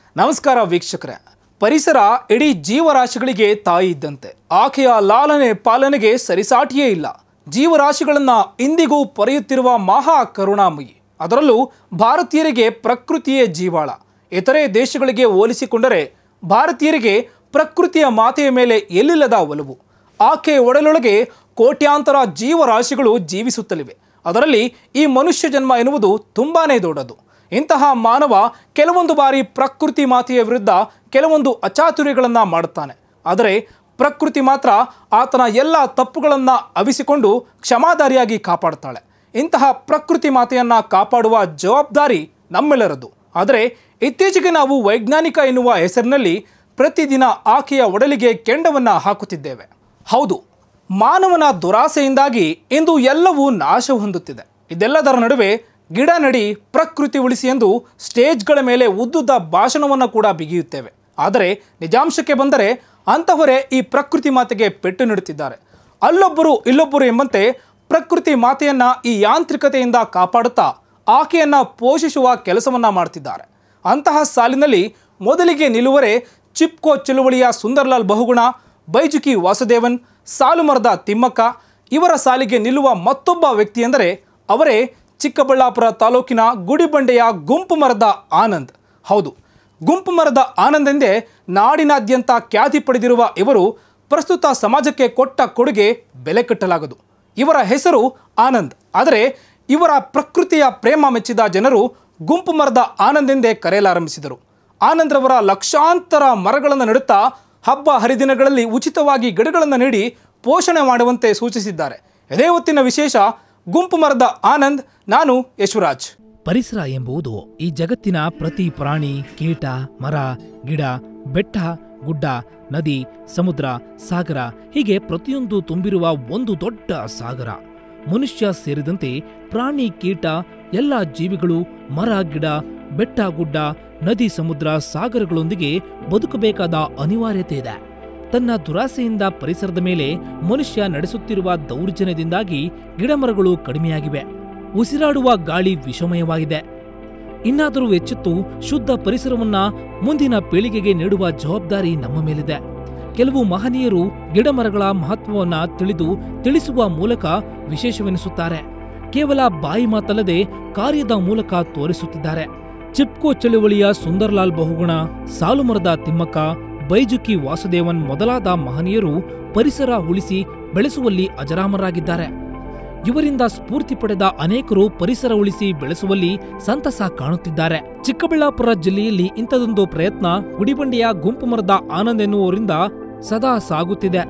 ನಮಸ್ಕಾರ ವೀಕ್ಷಕರೇ ಪರಿಸರ ಇಡೀ ಜೀವರಾಶಿಗಳಿಗೆ ತಾಯಿ ಇದ್ದಂತೆ ಆಕೆಯ ಲಾಲನೆ ಪಾಲನೆಗೆ ಸರಿಸಾಟಿಯೇ ಇಲ್ಲ ಜೀವರಾಶಿಗಳನ್ನು ಇಂದಿಗೂ ಪೊರೆಯುತ್ತಿರುವ ಮಹಾ ಕರುಣಾಮಯಿ ಅದರಲ್ಲೂ ಭಾರತೀಯರಿಗೆ ಪ್ರಕೃತಿಯೇ ಜೀವಾಳ ಇತರೆ ದೇಶಗಳಿಗೆ ಹೋಲಿಸಿಕೊಂಡರೆ ಭಾರತೀಯರಿಗೆ ಪ್ರಕೃತಿಯ ಮಾತೆಯ ಮೇಲೆ ಎಲ್ಲಿಲ್ಲದ ಒಲವು ಆಕೆ ಒಡಲೊಳಗೆ ಕೋಟ್ಯಾಂತರ ಜೀವರಾಶಿಗಳು ಜೀವಿಸುತ್ತಲಿವೆ ಅದರಲ್ಲಿ ಈ ಮನುಷ್ಯ ಜನ್ಮ ಎನ್ನುವುದು ತುಂಬಾನೇ ದೊಡ್ಡದು ಇಂತಹ ಮಾನವ ಕೆಲವೊಂದು ಬಾರಿ ಪ್ರಕೃತಿ ಮಾತೆಯ ವಿರುದ್ಧ ಕೆಲವೊಂದು ಅಚಾತುರ್ಯಗಳನ್ನು ಮಾಡುತ್ತಾನೆ ಆದರೆ ಪ್ರಕೃತಿ ಮಾತ್ರ ಆತನ ಎಲ್ಲ ತಪ್ಪುಗಳನ್ನು ಅವಿಸಿಕೊಂಡು ಕ್ಷಮಾದಾರಿಯಾಗಿ ಕಾಪಾಡ್ತಾಳೆ ಇಂತಹ ಪ್ರಕೃತಿ ಮಾತೆಯನ್ನು ಕಾಪಾಡುವ ಜವಾಬ್ದಾರಿ ನಮ್ಮೆಲ್ಲರದು ಆದರೆ ಇತ್ತೀಚೆಗೆ ನಾವು ವೈಜ್ಞಾನಿಕ ಎನ್ನುವ ಹೆಸರಿನಲ್ಲಿ ಪ್ರತಿದಿನ ಆಕೆಯ ಒಡಲಿಗೆ ಕೆಂಡವನ್ನು ಹಾಕುತ್ತಿದ್ದೇವೆ ಹೌದು ಮಾನವನ ದುರಾಸೆಯಿಂದಾಗಿ ಇಂದು ಎಲ್ಲವೂ ನಾಶ ಹೊಂದುತ್ತಿದೆ ಇದೆಲ್ಲದರ ನಡುವೆ ಗಿಡ ನಡಿ ಪ್ರಕೃತಿ ಉಳಿಸಿ ಎಂದು ಸ್ಟೇಜ್ಗಳ ಮೇಲೆ ಉದ್ದುದ್ದ ಭಾಷಣವನ್ನು ಕೂಡ ಬಿಗಿಯುತ್ತೇವೆ ಆದರೆ ನಿಜಾಂಶಕ್ಕೆ ಬಂದರೆ ಅಂತಹವರೇ ಈ ಪ್ರಕೃತಿ ಮಾತೆಗೆ ಪೆಟ್ಟು ನೀಡುತ್ತಿದ್ದಾರೆ ಅಲ್ಲೊಬ್ಬರು ಇಲ್ಲೊಬ್ಬರು ಎಂಬಂತೆ ಪ್ರಕೃತಿ ಮಾತೆಯನ್ನ ಈ ಯಾಂತ್ರಿಕತೆಯಿಂದ ಕಾಪಾಡುತ್ತಾ ಆಕೆಯನ್ನ ಪೋಷಿಸುವ ಕೆಲಸವನ್ನ ಮಾಡ್ತಿದ್ದಾರೆ ಅಂತಹ ಸಾಲಿನಲ್ಲಿ ಮೊದಲಿಗೆ ನಿಲುವರೆ ಚಿಪ್ಕೋ ಚಳುವಳಿಯ ಸುಂದರ್ಲಾಲ್ ಬಹುಗುಣ ಬೈಜುಕಿ ವಾಸುದೇವನ್ ಸಾಲುಮರದ ತಿಮ್ಮಕ್ಕ ಇವರ ಸಾಲಿಗೆ ನಿಲ್ಲುವ ಮತ್ತೊಬ್ಬ ವ್ಯಕ್ತಿ ಎಂದರೆ ಅವರೇ ಚಿಕ್ಕಬಳ್ಳಾಪುರ ತಾಲೂಕಿನ ಗುಡಿಬಂಡೆಯ ಗುಂಪು ಮರದ ಆನಂದ್ ಹೌದು ಗುಂಪು ಮರದ ಆನಂದ್ ಎಂದೇ ನಾಡಿನಾದ್ಯಂತ ಖ್ಯಾತಿ ಪಡೆದಿರುವ ಇವರು ಪ್ರಸ್ತುತ ಸಮಾಜಕ್ಕೆ ಕೊಟ್ಟ ಕೊಡುಗೆ ಬೆಲೆ ಕಟ್ಟಲಾಗದು ಇವರ ಹೆಸರು ಆನಂದ್ ಆದರೆ ಇವರ ಪ್ರಕೃತಿಯ ಪ್ರೇಮ ಮೆಚ್ಚಿದ ಜನರು ಗುಂಪು ಮರದ ಆನಂದ್ ಎಂದೇ ಕರೆಯಲಾರಂಭಿಸಿದರು ಆನಂದ್ರವರ ಲಕ್ಷಾಂತರ ಮರಗಳನ್ನು ನೆಡುತ್ತಾ ಹಬ್ಬ ಹರಿದಿನಗಳಲ್ಲಿ ಉಚಿತವಾಗಿ ಗಿಡಗಳನ್ನು ನೀಡಿ ಪೋಷಣೆ ಮಾಡುವಂತೆ ಸೂಚಿಸಿದ್ದಾರೆ ಇದೇ ಹೊತ್ತಿನ ವಿಶೇಷ ಗುಂಪು ಮರದ ಆನಂದ್ ನಾನು ಯಶವರಾಜ್ ಪರಿಸರ ಎಂಬುದು ಈ ಜಗತ್ತಿನ ಪ್ರತಿ ಪ್ರಾಣಿ ಕೀಟ ಮರ ಗಿಡ ಬೆಟ್ಟ ಗುಡ್ಡ ನದಿ ಸಮುದ್ರ ಸಾಗರ ಹೀಗೆ ಪ್ರತಿಯೊಂದು ತುಂಬಿರುವ ಒಂದು ದೊಡ್ಡ ಸಾಗರ ಮನುಷ್ಯ ಸೇರಿದಂತೆ ಪ್ರಾಣಿ ಕೀಟ ಎಲ್ಲ ಜೀವಿಗಳು ಮರ ಗಿಡ ಬೆಟ್ಟ ಗುಡ್ಡ ನದಿ ಸಮುದ್ರ ಸಾಗರಗಳೊಂದಿಗೆ ಬದುಕಬೇಕಾದ ಅನಿವಾರ್ಯತೆ ಇದೆ ತನ್ನ ದುರಾಸೆಯಿಂದ ಪರಿಸರದ ಮೇಲೆ ಮನುಷ್ಯ ನಡೆಸುತ್ತಿರುವ ದೌರ್ಜನ್ಯದಿಂದಾಗಿ ಗಿಡಮರಗಳು ಕಡಿಮೆಯಾಗಿವೆ ಉಸಿರಾಡುವ ಗಾಳಿ ವಿಷಮಯವಾಗಿದೆ ಇನ್ನಾದರೂ ಎಚ್ಚೆತ್ತು ಶುದ್ಧ ಪರಿಸರವನ್ನ ಮುಂದಿನ ಪೀಳಿಗೆಗೆ ನೀಡುವ ಜವಾಬ್ದಾರಿ ನಮ್ಮ ಮೇಲಿದೆ ಕೆಲವು ಮಹನೀಯರು ಗಿಡಮರಗಳ ಮಹತ್ವವನ್ನ ತಿಳಿದು ತಿಳಿಸುವ ಮೂಲಕ ವಿಶೇಷವೆನಿಸುತ್ತಾರೆ ಕೇವಲ ಬಾಯಿ ಮಾತಲ್ಲದೆ ಕಾರ್ಯದ ಮೂಲಕ ತೋರಿಸುತ್ತಿದ್ದಾರೆ ಚಿಪ್ಕೋ ಚಳುವಳಿಯ ಸುಂದರ್ಲಾಲ್ ಬಹುಗುಣ ಸಾಲುಮರದ ತಿಮ್ಮಕ್ಕ ಬೈಜುಕಿ ವಾಸುದೇವನ್ ಮೊದಲಾದ ಮಹನೀಯರು ಪರಿಸರ ಉಳಿಸಿ ಬೆಳೆಸುವಲ್ಲಿ ಅಜರಾಮರಾಗಿದ್ದಾರೆ ಇವರಿಂದ ಸ್ಫೂರ್ತಿ ಪಡೆದ ಅನೇಕರು ಪರಿಸರ ಉಳಿಸಿ ಬೆಳೆಸುವಲ್ಲಿ ಸಂತಸ ಕಾಣುತ್ತಿದ್ದಾರೆ ಚಿಕ್ಕಬಳ್ಳಾಪುರ ಜಿಲ್ಲೆಯಲ್ಲಿ ಇಂಥದೊಂದು ಪ್ರಯತ್ನ ಗುಡಿಬಂಡೆಯ ಗುಂಪು ಮರದ ಆನಂದ್ ಎನ್ನುವರಿಂದ ಸದಾ ಸಾಗುತ್ತಿದೆ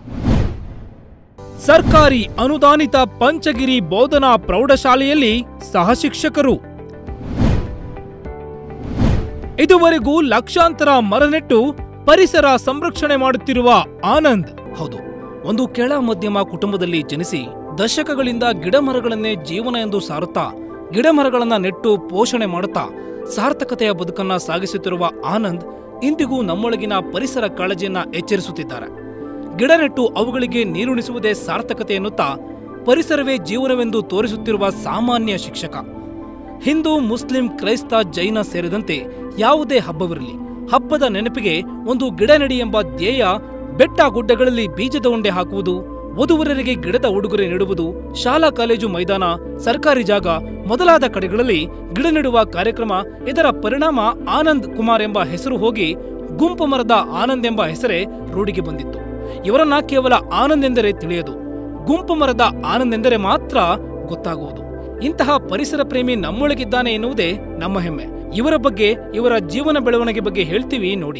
ಸರ್ಕಾರಿ ಅನುದಾನಿತ ಪಂಚಗಿರಿ ಬೋಧನಾ ಪ್ರೌಢಶಾಲೆಯಲ್ಲಿ ಸಹಶಿಕ್ಷಕರು ಇದುವರೆಗೂ ಲಕ್ಷಾಂತರ ಮರ ನೆಟ್ಟು ಪರಿಸರ ಸಂರಕ್ಷಣೆ ಮಾಡುತ್ತಿರುವ ಆನಂದ್ ಹೌದು ಒಂದು ಕೆಳ ಮಧ್ಯಮ ಕುಟುಂಬದಲ್ಲಿ ಜನಿಸಿ ದಶಕಗಳಿಂದ ಗಿಡಮರಗಳನ್ನೇ ಜೀವನ ಎಂದು ಸಾರುತ್ತಾ ಗಿಡಮರಗಳನ್ನ ನೆಟ್ಟು ಪೋಷಣೆ ಮಾಡುತ್ತಾ ಸಾರ್ಥಕತೆಯ ಬದುಕನ್ನ ಸಾಗಿಸುತ್ತಿರುವ ಆನಂದ್ ಇಂದಿಗೂ ನಮ್ಮೊಳಗಿನ ಪರಿಸರ ಕಾಳಜಿಯನ್ನ ಎಚ್ಚರಿಸುತ್ತಿದ್ದಾರೆ ಗಿಡ ನೆಟ್ಟು ಅವುಗಳಿಗೆ ನೀರುಣಿಸುವುದೇ ಸಾರ್ಥಕತೆ ಎನ್ನುತ್ತಾ ಪರಿಸರವೇ ಜೀವನವೆಂದು ತೋರಿಸುತ್ತಿರುವ ಸಾಮಾನ್ಯ ಶಿಕ್ಷಕ ಹಿಂದೂ ಮುಸ್ಲಿಂ ಕ್ರೈಸ್ತ ಜೈನ ಸೇರಿದಂತೆ ಯಾವುದೇ ಹಬ್ಬವಿರಲಿ ಹಬ್ಬದ ನೆನಪಿಗೆ ಒಂದು ಗಿಡ ನೆಡಿ ಎಂಬ ಧ್ಯೇಯ ಬೆಟ್ಟ ಗುಡ್ಡಗಳಲ್ಲಿ ಬೀಜದ ಉಂಡೆ ಹಾಕುವುದು ವಧುವರರಿಗೆ ಗಿಡದ ಉಡುಗೊರೆ ನೀಡುವುದು ಶಾಲಾ ಕಾಲೇಜು ಮೈದಾನ ಸರ್ಕಾರಿ ಜಾಗ ಮೊದಲಾದ ಕಡೆಗಳಲ್ಲಿ ಗಿಡ ನೆಡುವ ಕಾರ್ಯಕ್ರಮ ಇದರ ಪರಿಣಾಮ ಆನಂದ್ ಕುಮಾರ್ ಎಂಬ ಹೆಸರು ಹೋಗಿ ಗುಂಪು ಮರದ ಆನಂದ್ ಎಂಬ ಹೆಸರೇ ರೂಢಿಗೆ ಬಂದಿತ್ತು ಇವರನ್ನ ಕೇವಲ ಆನಂದ್ ಎಂದರೆ ತಿಳಿಯದು ಗುಂಪು ಮರದ ಆನಂದ್ ಎಂದರೆ ಮಾತ್ರ ಗೊತ್ತಾಗುವುದು ಇಂತಹ ಪರಿಸರ ಪ್ರೇಮಿ ನಮ್ಮೊಳಗಿದ್ದಾನೆ ಎನ್ನುವುದೇ ನಮ್ಮ ಹೆಮ್ಮೆ ಇವರ ಬಗ್ಗೆ ಇವರ ಜೀವನ ಬೆಳವಣಿಗೆ ಬಗ್ಗೆ ಹೇಳ್ತೀವಿ ನೋಡಿ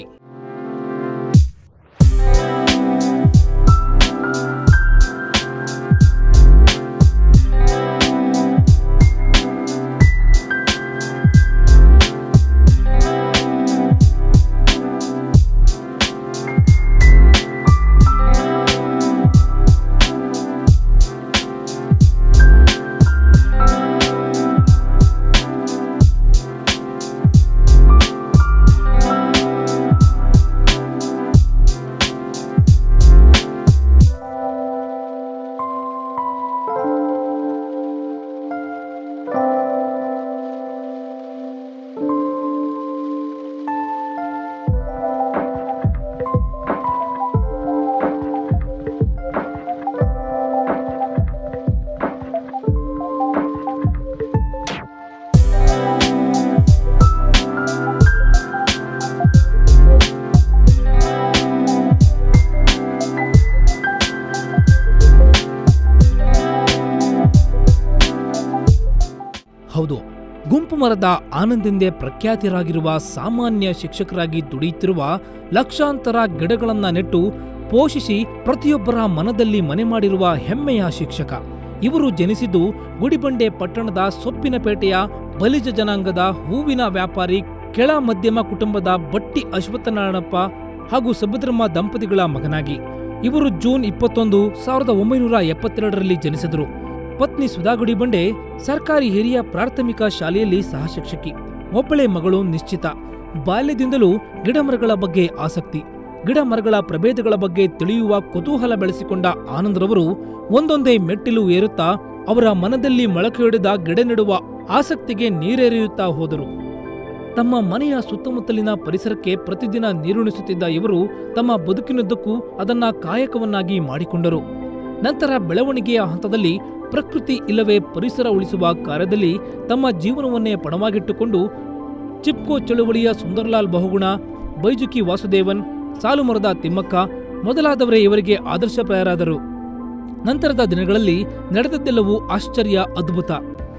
ಹೌದು ಗುಂಪು ಮರದ ಆನಂದೆಂದೇ ಪ್ರಖ್ಯಾತಿರಾಗಿರುವ ಸಾಮಾನ್ಯ ಶಿಕ್ಷಕರಾಗಿ ದುಡಿಯುತ್ತಿರುವ ಲಕ್ಷಾಂತರ ಗಿಡಗಳನ್ನ ನೆಟ್ಟು ಪೋಷಿಸಿ ಪ್ರತಿಯೊಬ್ಬರ ಮನದಲ್ಲಿ ಮನೆ ಮಾಡಿರುವ ಹೆಮ್ಮೆಯ ಶಿಕ್ಷಕ ಇವರು ಜನಿಸಿದ್ದು ಗುಡಿಬಂಡೆ ಪಟ್ಟಣದ ಸೊಪ್ಪಿನಪೇಟೆಯ ಬಲಿಜ ಜನಾಂಗದ ಹೂವಿನ ವ್ಯಾಪಾರಿ ಕೆಳ ಮಧ್ಯಮ ಕುಟುಂಬದ ಬಟ್ಟಿ ಅಶ್ವತ್ಥನಾರಾಯಣಪ್ಪ ಹಾಗೂ ಸುಭದ್ರಮ್ಮ ದಂಪತಿಗಳ ಮಗನಾಗಿ ಇವರು ಜೂನ್ ಇಪ್ಪತ್ತೊಂದು ಸಾವಿರದ ಒಂಬೈನೂರ ಎಪ್ಪತ್ತೆರಡರಲ್ಲಿ ಜನಿಸಿದರು ಪತ್ನಿ ಸುಧಾಗುಡಿ ಬಂಡೆ ಸರ್ಕಾರಿ ಹಿರಿಯ ಪ್ರಾಥಮಿಕ ಶಾಲೆಯಲ್ಲಿ ಸಹಶಿಕ್ಷಕಿ ಒಬ್ಬಳೆ ಮಗಳು ನಿಶ್ಚಿತ ಬಾಲ್ಯದಿಂದಲೂ ಗಿಡಮರಗಳ ಬಗ್ಗೆ ಆಸಕ್ತಿ ಗಿಡ ಮರಗಳ ಪ್ರಭೇದಗಳ ಬಗ್ಗೆ ತಿಳಿಯುವ ಕುತೂಹಲ ಬೆಳೆಸಿಕೊಂಡ ಆನಂದ್ರವರು ಒಂದೊಂದೇ ಮೆಟ್ಟಿಲು ಏರುತ್ತಾ ಅವರ ಮನದಲ್ಲಿ ಮೊಳಕೆಯೊಡೆದ ಗಿಡ ನೆಡುವ ಆಸಕ್ತಿಗೆ ನೀರೆರೆಯುತ್ತಾ ಹೋದರು ತಮ್ಮ ಮನೆಯ ಸುತ್ತಮುತ್ತಲಿನ ಪರಿಸರಕ್ಕೆ ಪ್ರತಿದಿನ ನೀರುಣಿಸುತ್ತಿದ್ದ ಇವರು ತಮ್ಮ ಬದುಕಿನುದ್ದಕ್ಕೂ ಅದನ್ನ ಕಾಯಕವನ್ನಾಗಿ ಮಾಡಿಕೊಂಡರು ನಂತರ ಬೆಳವಣಿಗೆಯ ಹಂತದಲ್ಲಿ ಪ್ರಕೃತಿ ಇಲ್ಲವೇ ಪರಿಸರ ಉಳಿಸುವ ಕಾರ್ಯದಲ್ಲಿ ತಮ್ಮ ಜೀವನವನ್ನೇ ಪಣವಾಗಿಟ್ಟುಕೊಂಡು ಚಿಪ್ಕೋ ಚಳುವಳಿಯ ಸುಂದರ್ಲಾಲ್ ಬಹುಗುಣ ಬೈಜುಕಿ ವಾಸುದೇವನ್ ಸಾಲುಮರದ ತಿಮ್ಮಕ್ಕ ಮೊದಲಾದವರೇ ಇವರಿಗೆ ಆದರ್ಶಪ್ರಾಯರಾದರು ನಂತರದ ದಿನಗಳಲ್ಲಿ ನಡೆದದ್ದೆಲ್ಲವೂ ಆಶ್ಚರ್ಯ ಅದ್ಭುತ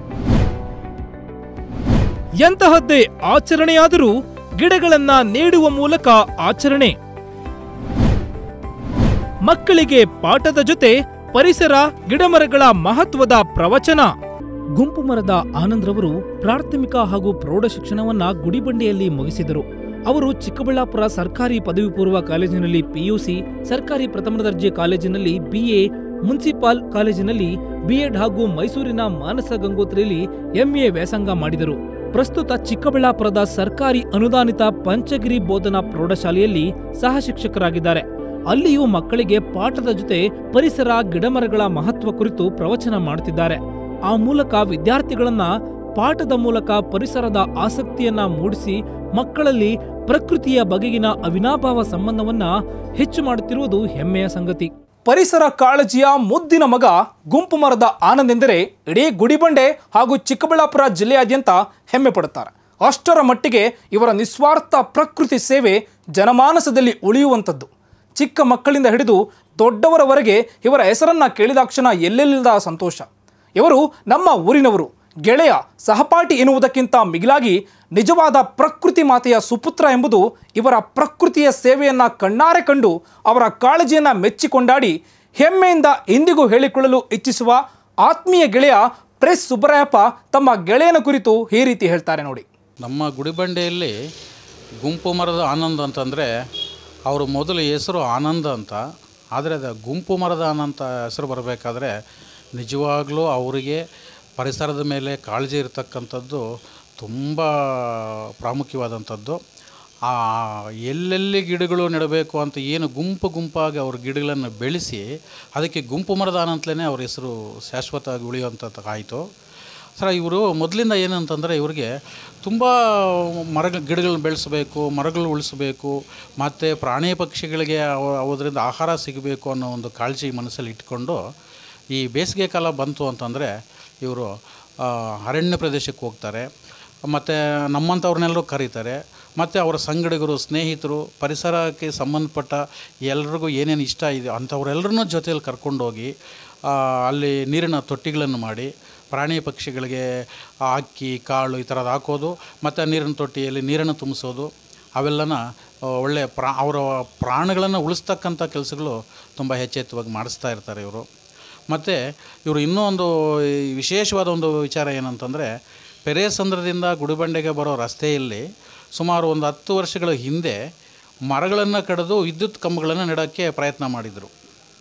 ಎಂತಹದ್ದೇ ಆಚರಣೆಯಾದರೂ ಗಿಡಗಳನ್ನ ನೀಡುವ ಮೂಲಕ ಆಚರಣೆ ಮಕ್ಕಳಿಗೆ ಪಾಠದ ಜೊತೆ ಪರಿಸರ ಗಿಡಮರಗಳ ಮಹತ್ವದ ಪ್ರವಚನ ಗುಂಪು ಮರದ ಆನಂದ್ರವರು ಪ್ರಾಥಮಿಕ ಹಾಗೂ ಪ್ರೌಢ ಶಿಕ್ಷಣವನ್ನ ಗುಡಿಬಂಡೆಯಲ್ಲಿ ಮುಗಿಸಿದರು ಅವರು ಚಿಕ್ಕಬಳ್ಳಾಪುರ ಸರ್ಕಾರಿ ಪದವಿ ಪೂರ್ವ ಕಾಲೇಜಿನಲ್ಲಿ ಪಿಯುಸಿ ಸರ್ಕಾರಿ ಪ್ರಥಮ ದರ್ಜೆ ಕಾಲೇಜಿನಲ್ಲಿ ಬಿಎ ಮುನ್ಸಿಪಾಲ್ ಕಾಲೇಜಿನಲ್ಲಿ ಬಿಎಡ್ ಹಾಗೂ ಮೈಸೂರಿನ ಮಾನಸ ಗಂಗೋತ್ರಿಯಲ್ಲಿ ಎಂಎ ವ್ಯಾಸಂಗ ಮಾಡಿದರು ಪ್ರಸ್ತುತ ಚಿಕ್ಕಬಳ್ಳಾಪುರದ ಸರ್ಕಾರಿ ಅನುದಾನಿತ ಪಂಚಗಿರಿ ಬೋಧನಾ ಪ್ರೌಢಶಾಲೆಯಲ್ಲಿ ಸಹ ಶಿಕ್ಷಕರಾಗಿದ್ದಾರೆ ಅಲ್ಲಿಯೂ ಮಕ್ಕಳಿಗೆ ಪಾಠದ ಜೊತೆ ಪರಿಸರ ಗಿಡಮರಗಳ ಮಹತ್ವ ಕುರಿತು ಪ್ರವಚನ ಮಾಡುತ್ತಿದ್ದಾರೆ ಆ ಮೂಲಕ ವಿದ್ಯಾರ್ಥಿಗಳನ್ನ ಪಾಠದ ಮೂಲಕ ಪರಿಸರದ ಆಸಕ್ತಿಯನ್ನ ಮೂಡಿಸಿ ಮಕ್ಕಳಲ್ಲಿ ಪ್ರಕೃತಿಯ ಬಗೆಗಿನ ಅವಿನಾಭಾವ ಸಂಬಂಧವನ್ನ ಹೆಚ್ಚು ಮಾಡುತ್ತಿರುವುದು ಹೆಮ್ಮೆಯ ಸಂಗತಿ ಪರಿಸರ ಕಾಳಜಿಯ ಮುದ್ದಿನ ಮಗ ಗುಂಪು ಮರದ ಆನಂದೆಂದರೆ ಇಡೀ ಗುಡಿಬಂಡೆ ಹಾಗೂ ಚಿಕ್ಕಬಳ್ಳಾಪುರ ಜಿಲ್ಲೆಯಾದ್ಯಂತ ಹೆಮ್ಮೆ ಪಡುತ್ತಾರೆ ಅಷ್ಟರ ಮಟ್ಟಿಗೆ ಇವರ ನಿಸ್ವಾರ್ಥ ಪ್ರಕೃತಿ ಸೇವೆ ಜನಮಾನಸದಲ್ಲಿ ಉಳಿಯುವಂಥದ್ದು ಚಿಕ್ಕ ಮಕ್ಕಳಿಂದ ಹಿಡಿದು ದೊಡ್ಡವರವರೆಗೆ ಇವರ ಹೆಸರನ್ನ ಕೇಳಿದಾಕ್ಷಣ ಎಲ್ಲೆಲ್ಲಿಲ್ಲದ ಸಂತೋಷ ಇವರು ನಮ್ಮ ಊರಿನವರು ಗೆಳೆಯ ಸಹಪಾಠಿ ಎನ್ನುವುದಕ್ಕಿಂತ ಮಿಗಿಲಾಗಿ ನಿಜವಾದ ಪ್ರಕೃತಿ ಮಾತೆಯ ಸುಪುತ್ರ ಎಂಬುದು ಇವರ ಪ್ರಕೃತಿಯ ಸೇವೆಯನ್ನ ಕಣ್ಣಾರೆ ಕಂಡು ಅವರ ಕಾಳಜಿಯನ್ನ ಮೆಚ್ಚಿಕೊಂಡಾಡಿ ಹೆಮ್ಮೆಯಿಂದ ಇಂದಿಗೂ ಹೇಳಿಕೊಳ್ಳಲು ಇಚ್ಛಿಸುವ ಆತ್ಮೀಯ ಗೆಳೆಯ ಪ್ರೆಸ್ ಸುಬ್ಬರಾಯಪ್ಪ ತಮ್ಮ ಗೆಳೆಯನ ಕುರಿತು ಈ ರೀತಿ ಹೇಳ್ತಾರೆ ನೋಡಿ ನಮ್ಮ ಗುಡಿಬಂಡೆಯಲ್ಲಿ ಗುಂಪು ಮರದ ಆನಂದ ಅಂತಂದರೆ ಅವರು ಮೊದಲು ಹೆಸರು ಆನಂದ ಅಂತ ಆದರೆ ಅದು ಗುಂಪು ಮರದ ಆನಂದ ಹೆಸರು ಬರಬೇಕಾದ್ರೆ ನಿಜವಾಗ್ಲೂ ಅವರಿಗೆ ಪರಿಸರದ ಮೇಲೆ ಕಾಳಜಿ ಇರತಕ್ಕಂಥದ್ದು ತುಂಬ ಪ್ರಾಮುಖ್ಯವಾದಂಥದ್ದು ಆ ಎಲ್ಲೆಲ್ಲಿ ಗಿಡಗಳು ನೆಡಬೇಕು ಅಂತ ಏನು ಗುಂಪು ಗುಂಪಾಗಿ ಅವ್ರ ಗಿಡಗಳನ್ನು ಬೆಳೆಸಿ ಅದಕ್ಕೆ ಗುಂಪು ಮರದ ಅಂತಲೇ ಅವ್ರ ಹೆಸರು ಶಾಶ್ವತವಾಗಿ ಉಳಿಯುವಂಥದ್ದು ಆಯಿತು ಸರ್ ಇವರು ಮೊದಲಿಂದ ಏನಂತಂದರೆ ಇವ್ರಿಗೆ ತುಂಬ ಮರ ಗಿಡಗಳನ್ನ ಬೆಳೆಸಬೇಕು ಮರಗಳು ಉಳಿಸಬೇಕು ಮತ್ತು ಪ್ರಾಣಿ ಪಕ್ಷಿಗಳಿಗೆ ಅವ ಅದರಿಂದ ಆಹಾರ ಸಿಗಬೇಕು ಅನ್ನೋ ಒಂದು ಕಾಳಜಿ ಮನಸ್ಸಲ್ಲಿ ಇಟ್ಕೊಂಡು ಈ ಬೇಸಿಗೆ ಕಾಲ ಬಂತು ಅಂತಂದರೆ ಇವರು ಅರಣ್ಯ ಪ್ರದೇಶಕ್ಕೆ ಹೋಗ್ತಾರೆ ಮತ್ತು ನಮ್ಮಂಥವ್ರನ್ನೆಲ್ಲರೂ ಕರೀತಾರೆ ಮತ್ತು ಅವರ ಸಂಗಡಿಗರು ಸ್ನೇಹಿತರು ಪರಿಸರಕ್ಕೆ ಸಂಬಂಧಪಟ್ಟ ಎಲ್ರಿಗೂ ಏನೇನು ಇಷ್ಟ ಇದೆ ಅಂಥವ್ರೆಲ್ಲರನ್ನೂ ಜೊತೆಯಲ್ಲಿ ಕರ್ಕೊಂಡೋಗಿ ಆ, ಅಲ್ಲಿ ನೀರಿನ ತೊಟ್ಟಿಗಳನ್ನು ಮಾಡಿ ಪ್ರಾಣಿ ಪಕ್ಷಿಗಳಿಗೆ ಆ ಅಕ್ಕಿ ಕಾಳು ಈ ಥರದ್ದು ಹಾಕೋದು ಮತ್ತು ನೀರಿನ ತೊಟ್ಟಿಯಲ್ಲಿ ನೀರನ್ನು ತುಂಬಿಸೋದು ಅವೆಲ್ಲನ ಆ, ಒಳ್ಳೆಯ ಪ್ರಾ ಅವರ ಪ್ರಾಣಗಳನ್ನು ಉಳಿಸ್ತಕ್ಕಂಥ ಕೆಲಸಗಳು ತುಂಬ ಹೆಚ್ಚೆತ್ತವಾಗಿ ಮಾಡಿಸ್ತಾ ಇರ್ತಾರೆ ಇವರು ಮತ್ತು ಇವರು ಇನ್ನೂ ಒಂದು ಈ ವಿಶೇಷವಾದ ಒಂದು ವಿಚಾರ ಏನಂತಂದರೆ ಪೆರೇಸಂದ್ರದಿಂದ ಗುಡಿಬಂಡೆಗೆ ಬರೋ ರಸ್ತೆಯಲ್ಲಿ ಸುಮಾರು ಒಂದು ಹತ್ತು ವರ್ಷಗಳ ಹಿಂದೆ ಮರಗಳನ್ನು ಕಡಿದು ವಿದ್ಯುತ್ ಕಂಬಗಳನ್ನು ನೆಡೋಕ್ಕೆ ಪ್ರಯತ್ನ ಮಾಡಿದರು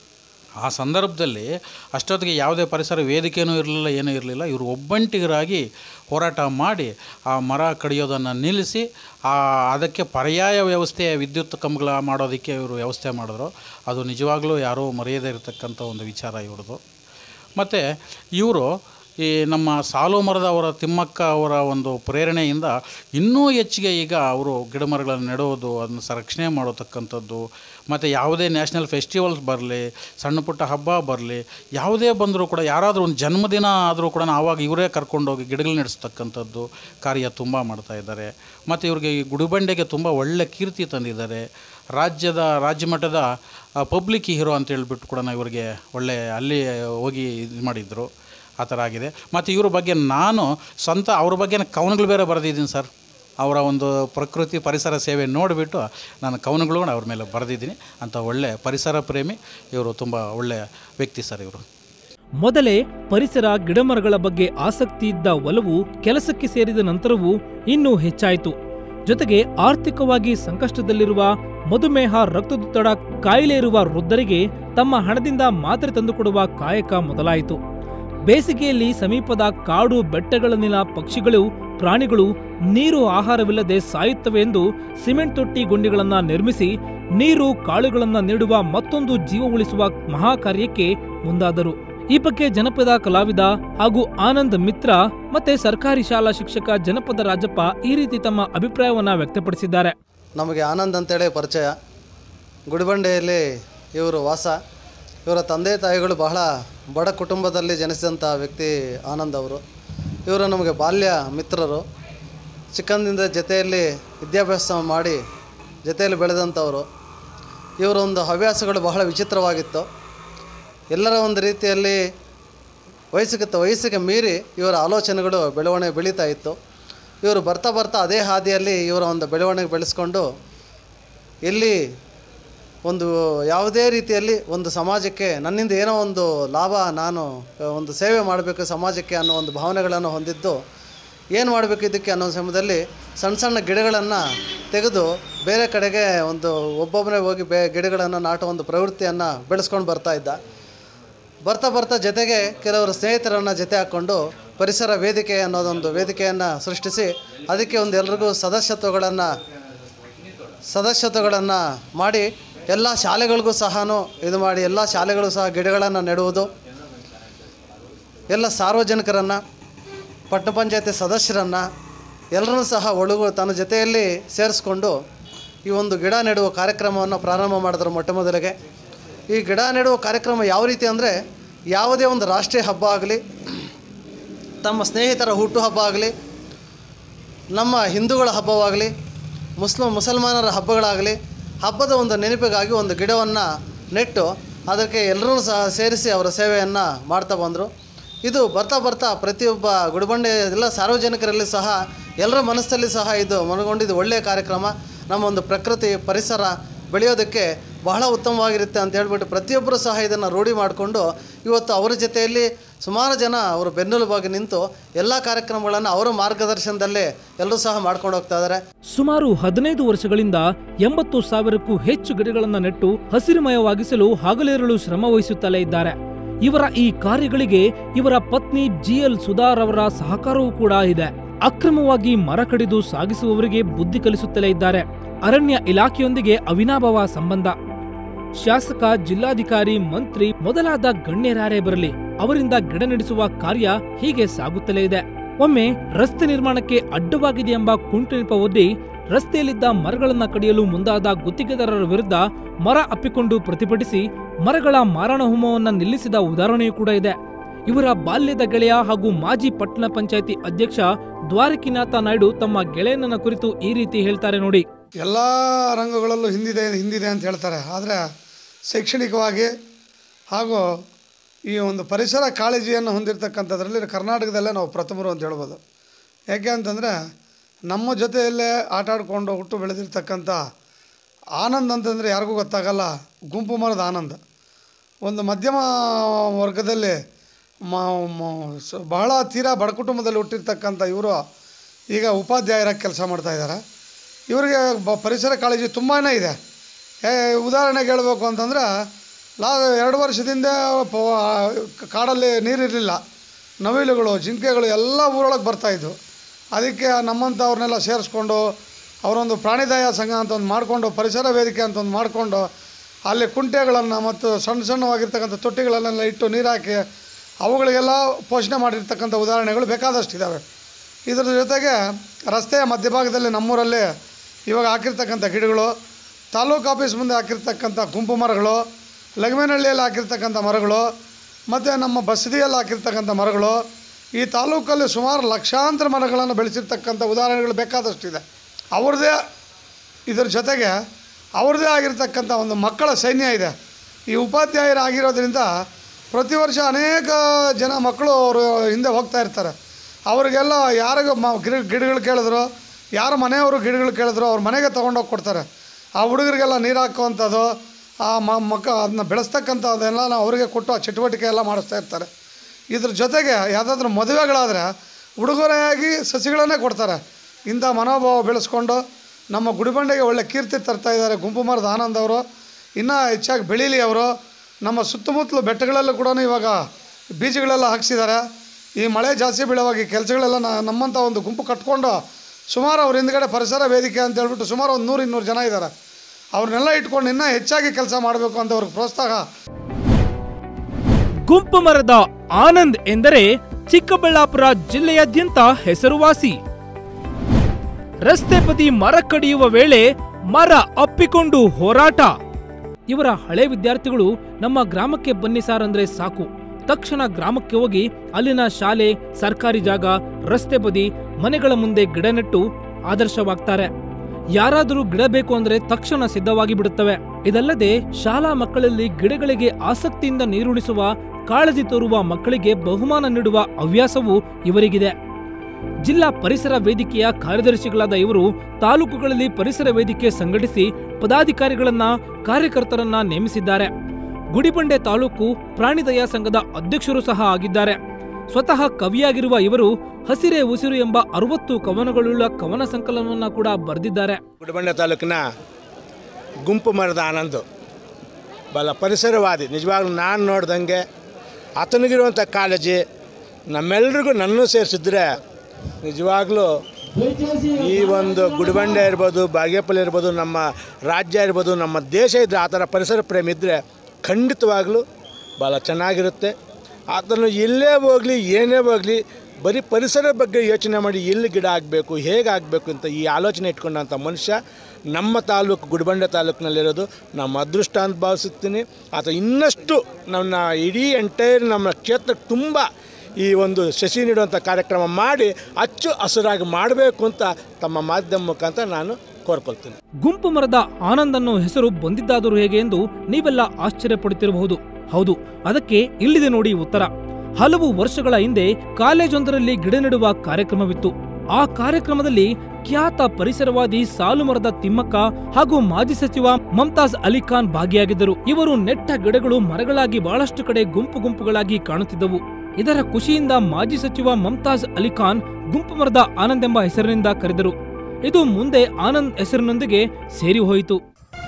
ಆ ಸಂದರ್ಭದಲ್ಲಿ ಅಷ್ಟೊತ್ತಿಗೆ ಯಾವುದೇ ಪರಿಸರ ವೇದಿಕೆಯೂ ಇರಲಿಲ್ಲ ಏನೂ ಇರಲಿಲ್ಲ ಇವರು ಒಬ್ಬಂಟಿಗರಾಗಿ ಹೋರಾಟ ಮಾಡಿ ಆ ಮರ ಕಡಿಯೋದನ್ನು ನಿಲ್ಲಿಸಿ ಆ ಅದಕ್ಕೆ ಪರ್ಯಾಯ ವ್ಯವಸ್ಥೆ ವಿದ್ಯುತ್ ಕಂಬಗಳ ಮಾಡೋದಕ್ಕೆ ಇವರು ವ್ಯವಸ್ಥೆ ಮಾಡಿದ್ರು ಅದು ನಿಜವಾಗ್ಲೂ ಯಾರೂ ಮರೆಯದೇ ಇರತಕ್ಕಂಥ ಒಂದು ವಿಚಾರ ಇವ್ರದ್ದು ಮತ್ತು ಇವರು ಈ ನಮ್ಮ ಸಾಲು ಮರದ ಅವರ ತಿಮ್ಮಕ್ಕ ಅವರ ಒಂದು ಪ್ರೇರಣೆಯಿಂದ ಇನ್ನೂ ಹೆಚ್ಚಿಗೆ ಈಗ ಅವರು ಗಿಡಮರಗಳನ್ನು ನೆಡೋದು ಅದನ್ನು ಸಂರಕ್ಷಣೆ ಮಾಡತಕ್ಕಂಥದ್ದು ಮತ್ತು ಯಾವುದೇ ನ್ಯಾಷನಲ್ ಫೆಸ್ಟಿವಲ್ಸ್ ಬರಲಿ ಸಣ್ಣ ಪುಟ್ಟ ಹಬ್ಬ ಬರಲಿ ಯಾವುದೇ ಬಂದರೂ ಕೂಡ ಯಾರಾದರೂ ಒಂದು ಜನ್ಮದಿನ ಆದರೂ ಕೂಡ ಆವಾಗ ಇವರೇ ಕರ್ಕೊಂಡೋಗಿ ಗಿಡಗಳು ನಡೆಸ್ತಕ್ಕಂಥದ್ದು ಕಾರ್ಯ ತುಂಬ ಮಾಡ್ತಾ ಇದ್ದಾರೆ ಮತ್ತು ಇವ್ರಿಗೆ ಈ ಗುಡಿಬಂಡೆಗೆ ತುಂಬ ಒಳ್ಳೆ ಕೀರ್ತಿ ತಂದಿದ್ದಾರೆ ರಾಜ್ಯದ ರಾಜ್ಯ ಮಟ್ಟದ ಪಬ್ಲಿಕ್ ಹೀರೋ ಅಂತ ಹೇಳ್ಬಿಟ್ಟು ಕೂಡ ಇವರಿಗೆ ಒಳ್ಳೆ ಅಲ್ಲಿ ಹೋಗಿ ಇದು ಮಾಡಿದರು ಆ ಥರ ಆಗಿದೆ ಮತ್ತು ಇವ್ರ ಬಗ್ಗೆ ನಾನು ಸ್ವಂತ ಅವ್ರ ಬಗ್ಗೆ ಕವನಗಳು ಬೇರೆ ಬರೆದಿದ್ದೀನಿ ಸರ್ ಅವರ ಒಂದು ಪ್ರಕೃತಿ ಪರಿಸರ ಸೇವೆ ನೋಡಿಬಿಟ್ಟು ನಾನು ಕವನಗಳು ಅವ್ರ ಮೇಲೆ ಬರೆದಿದ್ದೀನಿ ಅಂತ ಒಳ್ಳೆ ಪರಿಸರ ಪ್ರೇಮಿ ಇವರು ತುಂಬ ಒಳ್ಳೆಯ ವ್ಯಕ್ತಿ ಸರ್ ಇವರು ಮೊದಲೇ ಪರಿಸರ ಗಿಡಮರಗಳ ಬಗ್ಗೆ ಆಸಕ್ತಿ ಇದ್ದ ಒಲವು ಕೆಲಸಕ್ಕೆ ಸೇರಿದ ನಂತರವೂ ಇನ್ನೂ ಹೆಚ್ಚಾಯಿತು ಜೊತೆಗೆ ಆರ್ಥಿಕವಾಗಿ ಸಂಕಷ್ಟದಲ್ಲಿರುವ ಮಧುಮೇಹ ರಕ್ತದೊತ್ತಡ ಕಾಯಿಲೆ ಇರುವ ವೃದ್ಧರಿಗೆ ತಮ್ಮ ಹಣದಿಂದ ಮಾತ್ರೆ ತಂದುಕೊಡುವ ಕಾಯಕ ಮೊದಲಾಯಿತು ಬೇಸಿಗೆಯಲ್ಲಿ ಸಮೀಪದ ಕಾಡು ಬೆಟ್ಟಗಳಲ್ಲಿನ ಪಕ್ಷಿಗಳು ಪ್ರಾಣಿಗಳು ನೀರು ಆಹಾರವಿಲ್ಲದೆ ಸಾಯುತ್ತವೆ ಎಂದು ಸಿಮೆಂಟ್ ತೊಟ್ಟಿ ಗುಂಡಿಗಳನ್ನ ನಿರ್ಮಿಸಿ ನೀರು ಕಾಳುಗಳನ್ನ ನೀಡುವ ಮತ್ತೊಂದು ಜೀವ ಉಳಿಸುವ ಮಹಾ ಕಾರ್ಯಕ್ಕೆ ಮುಂದಾದರು ಈ ಬಗ್ಗೆ ಜನಪದ ಕಲಾವಿದ ಹಾಗೂ ಆನಂದ್ ಮಿತ್ರ ಮತ್ತೆ ಸರ್ಕಾರಿ ಶಾಲಾ ಶಿಕ್ಷಕ ಜನಪದ ರಾಜಪ್ಪ ಈ ರೀತಿ ತಮ್ಮ ಅಭಿಪ್ರಾಯವನ್ನ ವ್ಯಕ್ತಪಡಿಸಿದ್ದಾರೆ ನಮಗೆ ಆನಂದ್ ಅಂತೇಳಿ ಪರಿಚಯ ಗುಡಿಬಂಡೆಯಲ್ಲಿ ಇವರು ವಾಸ ಇವರ ತಂದೆ ತಾಯಿಗಳು ಬಹಳ ಬಡ ಕುಟುಂಬದಲ್ಲಿ ಜನಿಸಿದಂಥ ವ್ಯಕ್ತಿ ಆನಂದ್ ಅವರು ಇವರು ನಮಗೆ ಬಾಲ್ಯ ಮಿತ್ರರು ಚಿಕ್ಕಂದಿಂದ ಜೊತೆಯಲ್ಲಿ ವಿದ್ಯಾಭ್ಯಾಸ ಮಾಡಿ ಜೊತೆಯಲ್ಲಿ ಬೆಳೆದಂಥವರು ಇವರ ಒಂದು ಹವ್ಯಾಸಗಳು ಬಹಳ ವಿಚಿತ್ರವಾಗಿತ್ತು ಎಲ್ಲರ ಒಂದು ರೀತಿಯಲ್ಲಿ ವಯಸ್ಸಿಗೆ ವಯಸ್ಸಿಗೆ ಮೀರಿ ಇವರ ಆಲೋಚನೆಗಳು ಬೆಳವಣಿಗೆ ಬೆಳೀತಾ ಇತ್ತು ಇವರು ಬರ್ತಾ ಬರ್ತಾ ಅದೇ ಹಾದಿಯಲ್ಲಿ ಇವರ ಒಂದು ಬೆಳವಣಿಗೆ ಬೆಳೆಸ್ಕೊಂಡು ಎಲ್ಲಿ ಒಂದು ಯಾವುದೇ ರೀತಿಯಲ್ಲಿ ಒಂದು ಸಮಾಜಕ್ಕೆ ನನ್ನಿಂದ ಏನೋ ಒಂದು ಲಾಭ ನಾನು ಆ, ಒಂದು ಸೇವೆ ಮಾಡಬೇಕು ಸಮಾಜಕ್ಕೆ ಅನ್ನೋ ಒಂದು ಭಾವನೆಗಳನ್ನು ಹೊಂದಿದ್ದು ಏನು ಮಾಡಬೇಕು ಇದಕ್ಕೆ ಅನ್ನೋ ಸಮಯದಲ್ಲಿ ಸಣ್ಣ ಸಣ್ಣ ಗಿಡಗಳನ್ನು ತೆಗೆದು ಬೇರೆ ಕಡೆಗೆ ಒಂದು ಒಬ್ಬೊಬ್ಬನೇ ಹೋಗಿ ಬೇ ಗಿಡಗಳನ್ನು ನಾಟೋ ಒಂದು ಪ್ರವೃತ್ತಿಯನ್ನು ಬೆಳೆಸ್ಕೊಂಡು ಬರ್ತಾ ಇದ್ದ ಬರ್ತಾ ಬರ್ತಾ ಜೊತೆಗೆ ಕೆಲವರು ಸ್ನೇಹಿತರನ್ನು ಜೊತೆ ಹಾಕ್ಕೊಂಡು ಪರಿಸರ ವೇದಿಕೆ ಅನ್ನೋದೊಂದು ವೇದಿಕೆಯನ್ನು ಸೃಷ್ಟಿಸಿ ಅದಕ್ಕೆ ಒಂದು ಎಲ್ರಿಗೂ ಸದಸ್ಯತ್ವಗಳನ್ನು ಸದಸ್ಯತ್ವಗಳನ್ನು ಮಾಡಿ ಎಲ್ಲ ಶಾಲೆಗಳಿಗೂ ಸಹ ಇದು ಮಾಡಿ ಎಲ್ಲ ಶಾಲೆಗಳು ಸಹ ಗಿಡಗಳನ್ನು ನೆಡುವುದು ಎಲ್ಲ ಸಾರ್ವಜನಿಕರನ್ನು ಪಟ್ಟಣ ಪಂಚಾಯತಿ ಸದಸ್ಯರನ್ನು ಎಲ್ಲರನ್ನೂ ಸಹ ಒಳಗು ತನ್ನ ಜೊತೆಯಲ್ಲಿ ಸೇರಿಸ್ಕೊಂಡು ಈ ಒಂದು ಗಿಡ ನೆಡುವ ಕಾರ್ಯಕ್ರಮವನ್ನು ಪ್ರಾರಂಭ ಮಾಡಿದ್ರು ಮೊಟ್ಟ ಮೊದಲಿಗೆ ಈ ಗಿಡ ನೆಡುವ ಕಾರ್ಯಕ್ರಮ ಯಾವ ರೀತಿ ಅಂದರೆ ಯಾವುದೇ ಒಂದು ರಾಷ್ಟ್ರೀಯ ಹಬ್ಬ ಆಗಲಿ ತಮ್ಮ ಸ್ನೇಹಿತರ ಹುಟ್ಟುಹಬ್ಬ ಆಗಲಿ ನಮ್ಮ ಹಿಂದೂಗಳ ಹಬ್ಬವಾಗಲಿ ಮುಸ್ಲಿಂ ಮುಸಲ್ಮಾನರ ಹಬ್ಬಗಳಾಗಲಿ ಹಬ್ಬದ ಒಂದು ನೆನಪಿಗಾಗಿ ಒಂದು ಗಿಡವನ್ನು ನೆಟ್ಟು ಅದಕ್ಕೆ ಎಲ್ಲರೂ ಸಹ ಸೇರಿಸಿ ಅವರ ಸೇವೆಯನ್ನು ಮಾಡ್ತಾ ಬಂದರು ಇದು ಬರ್ತಾ ಬರ್ತಾ ಪ್ರತಿಯೊಬ್ಬ ಗುಡಿಬಂಡೆ ಎಲ್ಲ ಸಾರ್ವಜನಿಕರಲ್ಲಿ ಸಹ ಎಲ್ಲರ ಮನಸ್ಸಲ್ಲಿ ಸಹ ಇದು ಮನಗೊಂಡಿದ್ದು ಒಳ್ಳೆಯ ಕಾರ್ಯಕ್ರಮ ನಮ್ಮ ಒಂದು ಪ್ರಕೃತಿ ಪರಿಸರ ಬೆಳೆಯೋದಕ್ಕೆ ಬಹಳ ಉತ್ತಮವಾಗಿರುತ್ತೆ ಅಂತ ಹೇಳ್ಬಿಟ್ಟು ಪ್ರತಿಯೊಬ್ಬರು ಸಹ ಇದನ್ನು ರೂಢಿ ಮಾಡಿಕೊಂಡು ಇವತ್ತು ಅವರ ಜೊತೆಯಲ್ಲಿ ಸುಮಾರು ಜನ ಅವರು ಬೆನ್ನೆಲುಬಾಗಿ ನಿಂತು ಎಲ್ಲ ಕಾರ್ಯಕ್ರಮಗಳನ್ನು ಅವರ ಮಾರ್ಗದರ್ಶನದಲ್ಲೇ ಎಲ್ಲರೂ ಸಹ ಮಾಡ್ಕೊಂಡು ಹೋಗ್ತಾ ಇದ್ದಾರೆ ಸುಮಾರು ಹದಿನೈದು ವರ್ಷಗಳಿಂದ ಎಂಬತ್ತು ಸಾವಿರಕ್ಕೂ ಹೆಚ್ಚು ಗಿಡಗಳನ್ನು ನೆಟ್ಟು ಹಸಿರುಮಯವಾಗಿಸಲು ಹಗಲಿರಳು ಶ್ರಮ ವಹಿಸುತ್ತಲೇ ಇದ್ದಾರೆ ಇವರ ಈ ಕಾರ್ಯಗಳಿಗೆ ಇವರ ಪತ್ನಿ ಜಿಎಲ್ ಸುಧಾರ್ ಅವರ ಸಹಕಾರವೂ ಕೂಡ ಇದೆ ಅಕ್ರಮವಾಗಿ ಮರ ಕಡಿದು ಸಾಗಿಸುವವರಿಗೆ ಬುದ್ಧಿ ಕಲಿಸುತ್ತಲೇ ಇದ್ದಾರೆ ಅರಣ್ಯ ಇಲಾಖೆಯೊಂದಿಗೆ ಅವಿನಾಭಾವ ಸಂಬಂಧ ಶಾಸಕ ಜಿಲ್ಲಾಧಿಕಾರಿ ಮಂತ್ರಿ ಮೊದಲಾದ ಗಣ್ಯರಾರೇ ಬರಲಿ ಅವರಿಂದ ಗಿಡ ನಡೆಸುವ ಕಾರ್ಯ ಹೀಗೆ ಸಾಗುತ್ತಲೇ ಇದೆ ಒಮ್ಮೆ ರಸ್ತೆ ನಿರ್ಮಾಣಕ್ಕೆ ಅಡ್ಡವಾಗಿದೆ ಎಂಬ ಕುಂಟುನೆಪ ಒಡ್ಡಿ ರಸ್ತೆಯಲ್ಲಿದ್ದ ಮರಗಳನ್ನ ಕಡಿಯಲು ಮುಂದಾದ ಗುತ್ತಿಗೆದಾರರ ವಿರುದ್ಧ ಮರ ಅಪ್ಪಿಕೊಂಡು ಪ್ರತಿಭಟಿಸಿ ಮರಗಳ ಮಾರಣ ಹೋಮವನ್ನ ನಿಲ್ಲಿಸಿದ ಉದಾಹರಣೆಯೂ ಕೂಡ ಇದೆ ಇವರ ಬಾಲ್ಯದ ಗೆಳೆಯ ಹಾಗೂ ಮಾಜಿ ಪಟ್ಟಣ ಪಂಚಾಯಿತಿ ಅಧ್ಯಕ್ಷ ದ್ವಾರಕಿನಾಥ ನಾಯ್ಡು ತಮ್ಮ ಗೆಳೆಯನನ್ನ ಕುರಿತು ಈ ರೀತಿ ಹೇಳ್ತಾರೆ ನೋಡಿ ಎಲ್ಲ ರಂಗಗಳಲ್ಲೂ ಹಿಂದಿದೆ ಹಿಂದಿದೆ ಅಂತ ಹೇಳ್ತಾರೆ ಆದರೆ ಶೈಕ್ಷಣಿಕವಾಗಿ ಹಾಗೂ ಈ ಒಂದು ಪರಿಸರ ಕಾಳಜಿಯನ್ನು ಹೊಂದಿರತಕ್ಕಂಥದ್ರಲ್ಲಿ ಕರ್ನಾಟಕದಲ್ಲೇ ನಾವು ಪ್ರಥಮರು ಅಂತ ಹೇಳ್ಬೋದು ಯಾಕೆ ಅಂತಂದರೆ ನಮ್ಮ ಜೊತೆಯಲ್ಲೇ ಆಟ ಆಡಿಕೊಂಡು ಹುಟ್ಟು ಬೆಳೆದಿರ್ತಕ್ಕಂಥ ಆನಂದ್ ಅಂತಂದರೆ ಯಾರಿಗೂ ಗೊತ್ತಾಗಲ್ಲ ಗುಂಪು ಮರದ ಆನಂದ ಒಂದು ಮಧ್ಯಮ ವರ್ಗದಲ್ಲಿ ಮ ಮ- ಸ- ಬಹಳ ತೀರಾ ಬಡ ಕುಟುಂಬದಲ್ಲಿ ಹುಟ್ಟಿರ್ತಕ್ಕಂಥ ಇವರು ಈಗ ಉಪಾಧ್ಯಾಯರಾಗಿ ಕೆಲಸ ಮಾಡ್ತಾ ಇದ್ದಾರೆ ಇವರಿಗೆ ಬ ಪರಿಸರ ಕಾಳಜಿ ತುಂಬಾ ಇದೆ ಏ, ಉದಾಹರಣೆಗೆ ಹೇಳ್ಬೇಕು ಅಂತಂದ್ರೆ ಲಾ ಎರಡು ವರ್ಷದಿಂದ ಪ- ಕಾಡಲ್ಲಿ ನೀರಿರಲಿಲ್ಲ ನವಿಲುಗಳು ಜಿಂಕೆಗಳು ಎಲ್ಲ ಊರೊಳಗೆ ಬರ್ತಾಯಿದ್ವು ಅದಕ್ಕೆ ನಮ್ಮಂಥವ್ರನ್ನೆಲ್ಲ ಸೇರಿಸ್ಕೊಂಡು ಅವರೊಂದು ಪ್ರಾಣಿದಯ ಸಂಘ ಅಂತ ಒಂದು ಮಾಡಿಕೊಂಡು ಪರಿಸರ ವೇದಿಕೆ ಅಂತ ಒಂದು ಮಾಡಿಕೊಂಡು ಅಲ್ಲಿ ಕುಂಟೆಗಳನ್ನು ಮತ್ತು ಸಣ್ಣ ಸಣ್ಣವಾಗಿರ್ತಕ್ಕಂಥ ತೊಟ್ಟಿಗಳನ್ನೆಲ್ಲ ಇಟ್ಟು ನೀರು ಹಾಕಿ ಅವುಗಳಿಗೆಲ್ಲ ಪೋಷಣೆ ಮಾಡಿರ್ತಕ್ಕಂಥ ಉದಾಹರಣೆಗಳು ಬೇಕಾದಷ್ಟಿದ್ದಾವೆ ಇದರ ಜೊತೆಗೆ ರಸ್ತೆಯ ಮಧ್ಯಭಾಗದಲ್ಲಿ ನಮ್ಮೂರಲ್ಲಿ ಇವಾಗ ಹಾಕಿರ್ತಕ್ಕಂಥ ಗಿಡಗಳು ತಾಲೂಕು ಆಫೀಸ್ ಮುಂದೆ ಹಾಕಿರ್ತಕ್ಕಂಥ ಗುಂಪು ಮರಗಳು ಲಗಮೇನಹಳ್ಳಿಯಲ್ಲಿ ಹಾಕಿರ್ತಕ್ಕಂಥ ಮರಗಳು ಮತ್ತು ನಮ್ಮ ಬಸದಿಯಲ್ಲಿ ಹಾಕಿರ್ತಕ್ಕಂಥ ಮರಗಳು ಈ ತಾಲೂಕಲ್ಲಿ ಸುಮಾರು ಲಕ್ಷಾಂತರ ಮರಗಳನ್ನು ಬೆಳೆಸಿರ್ತಕ್ಕಂಥ ಉದಾಹರಣೆಗಳು ಬೇಕಾದಷ್ಟಿದೆ ಅವ್ರದ್ದೇ ಇದರ ಜೊತೆಗೆ ಅವ್ರದ್ದೇ ಆಗಿರ್ತಕ್ಕಂಥ ಒಂದು ಮಕ್ಕಳ ಸೈನ್ಯ ಇದೆ ಈ ಉಪಾಧ್ಯಾಯರಾಗಿರೋದ್ರಿಂದ ಪ್ರತಿ ವರ್ಷ ಅನೇಕ ಜನ ಮಕ್ಕಳು ಅವರು ಹಿಂದೆ ಹೋಗ್ತಾ ಇರ್ತಾರೆ ಅವರಿಗೆಲ್ಲ ಯಾರಿಗ ಮ ಗಿಡ ಗಿಡಗಳು ಕೇಳಿದ್ರು ಯಾರ ಮನೆಯವರು ಗಿಡಗಳು ಕೇಳಿದ್ರು ಅವ್ರ ಮನೆಗೆ ತೊಗೊಂಡೋಗಿ ಕೊಡ್ತಾರೆ ಆ ಹುಡುಗರಿಗೆಲ್ಲ ನೀರು ಹಾಕುವಂಥದ್ದು ಆ ಮ ಮಕ್ಕ ಅದನ್ನ ಬೆಳೆಸ್ತಕ್ಕಂಥದ್ದೆಲ್ಲ ನಾವು ಅವರಿಗೆ ಕೊಟ್ಟು ಆ ಚಟುವಟಿಕೆ ಎಲ್ಲ ಮಾಡಿಸ್ತಾ ಇರ್ತಾರೆ ಇದ್ರ ಜೊತೆಗೆ ಯಾವುದಾದ್ರೂ ಮದುವೆಗಳಾದರೆ ಉಡುಗೊರೆಯಾಗಿ ಸಸಿಗಳನ್ನೇ ಕೊಡ್ತಾರೆ ಇಂಥ ಮನೋಭಾವ ಬೆಳೆಸ್ಕೊಂಡು ನಮ್ಮ ಗುಡಿಬಂಡೆಗೆ ಒಳ್ಳೆ ಕೀರ್ತಿ ತರ್ತಾ ಇದ್ದಾರೆ ಗುಂಪು ಮರದ ಆನಂದ್ ಅವರು ಇನ್ನೂ ಹೆಚ್ಚಾಗಿ ಬೆಳೀಲಿ ಅವರು ನಮ್ಮ ಸುತ್ತಮುತ್ತಲು ಬೆಟ್ಟಗಳಲ್ಲೂ ಕೂಡ ಇವಾಗ ಬೀಜಗಳೆಲ್ಲ ಹಾಕ್ಸಿದ್ದಾರೆ ಈ ಮಳೆ ಜಾಸ್ತಿ ಬೀಳುವಾಗ ಈ ಕೆಲಸಗಳೆಲ್ಲ ನ- ನಮ್ಮಂಥ ಒಂದು ಗುಂಪು ಕಟ್ಕೊಂಡು ಸುಮಾರು ಅವ್ರ ಹಿಂದ್ಗಡೆ ಪರಿಸರ ವೇದಿಕೆ ಅಂತ ಹೇಳ್ಬಿಟ್ಟು ಸುಮಾರು ಒಂದು ನೂರು ಇನ್ನೂರು ಜನ ಇದ್ದಾರೆ ಅವ್ರನ್ನೆಲ್ಲ ಇಟ್ಕೊಂಡು ಇನ್ನೂ ಹೆಚ್ಚಾಗಿ ಕೆಲಸ ಮಾಡಬೇಕು ಅಂತ ಅವ್ರಿಗೆ ಪ್ರೋತ್ಸಾಹ ಗುಂಪು ಮರದ ಆನಂದ್ ಎಂದರೆ ಚಿಕ್ಕಬಳ್ಳಾಪುರ ಜಿಲ್ಲೆಯಾದ್ಯಂತ ಹೆಸರುವಾಸಿ ರಸ್ತೆ ಬದಿ ಮರ ಕಡಿಯುವ ವೇಳೆ ಮರ ಅಪ್ಪಿಕೊಂಡು ಹೋರಾಟ ಇವರ ಹಳೆ ವಿದ್ಯಾರ್ಥಿಗಳು ನಮ್ಮ ಗ್ರಾಮಕ್ಕೆ ಬನ್ನಿ ಸಾರ್ ಅಂದ್ರೆ ಸಾಕು ತಕ್ಷಣ ಗ್ರಾಮಕ್ಕೆ ಹೋಗಿ ಅಲ್ಲಿನ ಶಾಲೆ ಸರ್ಕಾರಿ ಜಾಗ ರಸ್ತೆ ಬದಿ ಮನೆಗಳ ಮುಂದೆ ಗಿಡ ನೆಟ್ಟು ಆದರ್ಶವಾಗ್ತಾರೆ ಯಾರಾದರೂ ಗಿಡ ಬೇಕು ಅಂದ್ರೆ ತಕ್ಷಣ ಸಿದ್ಧವಾಗಿ ಬಿಡುತ್ತವೆ ಇದಲ್ಲದೆ ಶಾಲಾ ಮಕ್ಕಳಲ್ಲಿ ಗಿಡಗಳಿಗೆ ಆಸಕ್ತಿಯಿಂದ ನೀರುಣಿಸುವ ಕಾಳಜಿ ತೋರುವ ಮಕ್ಕಳಿಗೆ ಬಹುಮಾನ ನೀಡುವ ಹವ್ಯಾಸವೂ ಇವರಿಗಿದೆ ಜಿಲ್ಲಾ ಪರಿಸರ ವೇದಿಕೆಯ ಕಾರ್ಯದರ್ಶಿಗಳಾದ ಇವರು ತಾಲೂಕುಗಳಲ್ಲಿ ಪರಿಸರ ವೇದಿಕೆ ಸಂಘಟಿಸಿ ಪದಾಧಿಕಾರಿಗಳನ್ನ ಕಾರ್ಯಕರ್ತರನ್ನ ನೇಮಿಸಿದ್ದಾರೆ ಗುಡಿಬಂಡೆ ತಾಲೂಕು ಪ್ರಾಣಿದಯಾ ಸಂಘದ ಅಧ್ಯಕ್ಷರು ಸಹ ಆಗಿದ್ದಾರೆ ಸ್ವತಃ ಕವಿಯಾಗಿರುವ ಇವರು ಹಸಿರೇ ಉಸಿರು ಎಂಬ ಅರವತ್ತು ಕವನಗಳುಳ್ಳ ಕವನ ಸಂಕಲನವನ್ನ ಕೂಡ ಬರೆದಿದ್ದಾರೆ ಗುಡಿಬಂಡೆ ತಾಲೂಕಿನ ಗುಂಪು ಮರದ ಆನಂದ್ ಬಲ ಪರಿಸರವಾದಿ ನಿಜವಾಗ್ಲೂ ನಾನು ನೋಡ್ದಂಗೆ ಆತನಿಗಿರುವಂಥ ಕಾಳಜಿ ನಮ್ಮೆಲ್ರಿಗೂ ನನ್ನೂ ಸೇರಿಸಿದ್ರೆ ನಿಜವಾಗ್ಲೂ ಈ ಒಂದು ಗುಡಿಬಂಡೆ ಇರ್ಬೋದು ಬಾಗೇಪಲ್ಲಿ ಇರ್ಬೋದು ನಮ್ಮ ರಾಜ್ಯ ಇರ್ಬೋದು ನಮ್ಮ ದೇಶ ಇದ್ದರೆ ಆ ಥರ ಪರಿಸರ ಪ್ರೇಮಿ ಇದ್ದರೆ ಖಂಡಿತವಾಗ್ಲೂ ಭಾಳ ಚೆನ್ನಾಗಿರುತ್ತೆ ಆತನು ಎಲ್ಲೇ ಹೋಗಲಿ ಏನೇ ಹೋಗಲಿ ಬರೀ ಪರಿಸರ ಬಗ್ಗೆ ಯೋಚನೆ ಮಾಡಿ ಎಲ್ಲಿ ಗಿಡ ಆಗಬೇಕು ಹೇಗೆ ಆಗಬೇಕು ಅಂತ ಈ ಆಲೋಚನೆ ಇಟ್ಕೊಂಡಂಥ ಮನುಷ್ಯ ನಮ್ಮ ತಾಲೂಕು ಗುಡಿಬಂಡೆ ತಾಲೂಕಿನಲ್ಲಿರೋದು ನಮ್ಮ ಅದೃಷ್ಟ ಅಂತ ಭಾವಿಸುತ್ತೀನಿ ಆತ ಇನ್ನಷ್ಟು ನನ್ನ ಇಡೀ ಎಂಟೈರ್ ನಮ್ಮ ಕ್ಷೇತ್ರಕ್ಕೆ ತುಂಬ ಈ ಒಂದು ಸಸಿ ನೀಡುವಂಥ ಕಾರ್ಯಕ್ರಮ ಮಾಡಿ ಅಚ್ಚು ಹಸುರಾಗಿ ಮಾಡಬೇಕು ಅಂತ ತಮ್ಮ ಮಾಧ್ಯಮ ಮುಖಾಂತರ ನಾನು ಕೋರ್ಕೊಳ್ತೀನಿ ಗುಂಪು ಮರದ ಆನಂದನ್ನು ಹೆಸರು ಬಂದಿದ್ದಾದರೂ ಹೇಗೆ ಎಂದು ನೀವೆಲ್ಲ ಆಶ್ಚರ್ಯಪಡುತ್ತಿರಬಹುದು ಹೌದು ಅದಕ್ಕೆ ಇಲ್ಲಿದೆ ನೋಡಿ ಉತ್ತರ ಹಲವು ವರ್ಷಗಳ ಹಿಂದೆ ಕಾಲೇಜೊಂದರಲ್ಲಿ ಗಿಡ ನೆಡುವ ಕಾರ್ಯಕ್ರಮವಿತ್ತು ಆ ಕಾರ್ಯಕ್ರಮದಲ್ಲಿ ಖ್ಯಾತ ಪರಿಸರವಾದಿ ಸಾಲುಮರದ ತಿಮ್ಮಕ್ಕ ಹಾಗೂ ಮಾಜಿ ಸಚಿವ ಮಮ್ತಾಜ್ ಅಲಿ ಖಾನ್ ಭಾಗಿಯಾಗಿದ್ದರು ಇವರು ನೆಟ್ಟ ಗಿಡಗಳು ಮರಗಳಾಗಿ ಬಹಳಷ್ಟು ಕಡೆ ಗುಂಪು ಗುಂಪುಗಳಾಗಿ ಕಾಣುತ್ತಿದ್ದವು ಇದರ ಖುಷಿಯಿಂದ ಮಾಜಿ ಸಚಿವ ಮಮ್ತಾಜ್ ಅಲಿ ಖಾನ್ ಗುಂಪು ಮರದ ಆನಂದ್ ಎಂಬ ಹೆಸರಿನಿಂದ ಕರೆದರು ಇದು ಮುಂದೆ ಆನಂದ್ ಹೆಸರಿನೊಂದಿಗೆ ಸೇರಿ ಹೋಯಿತು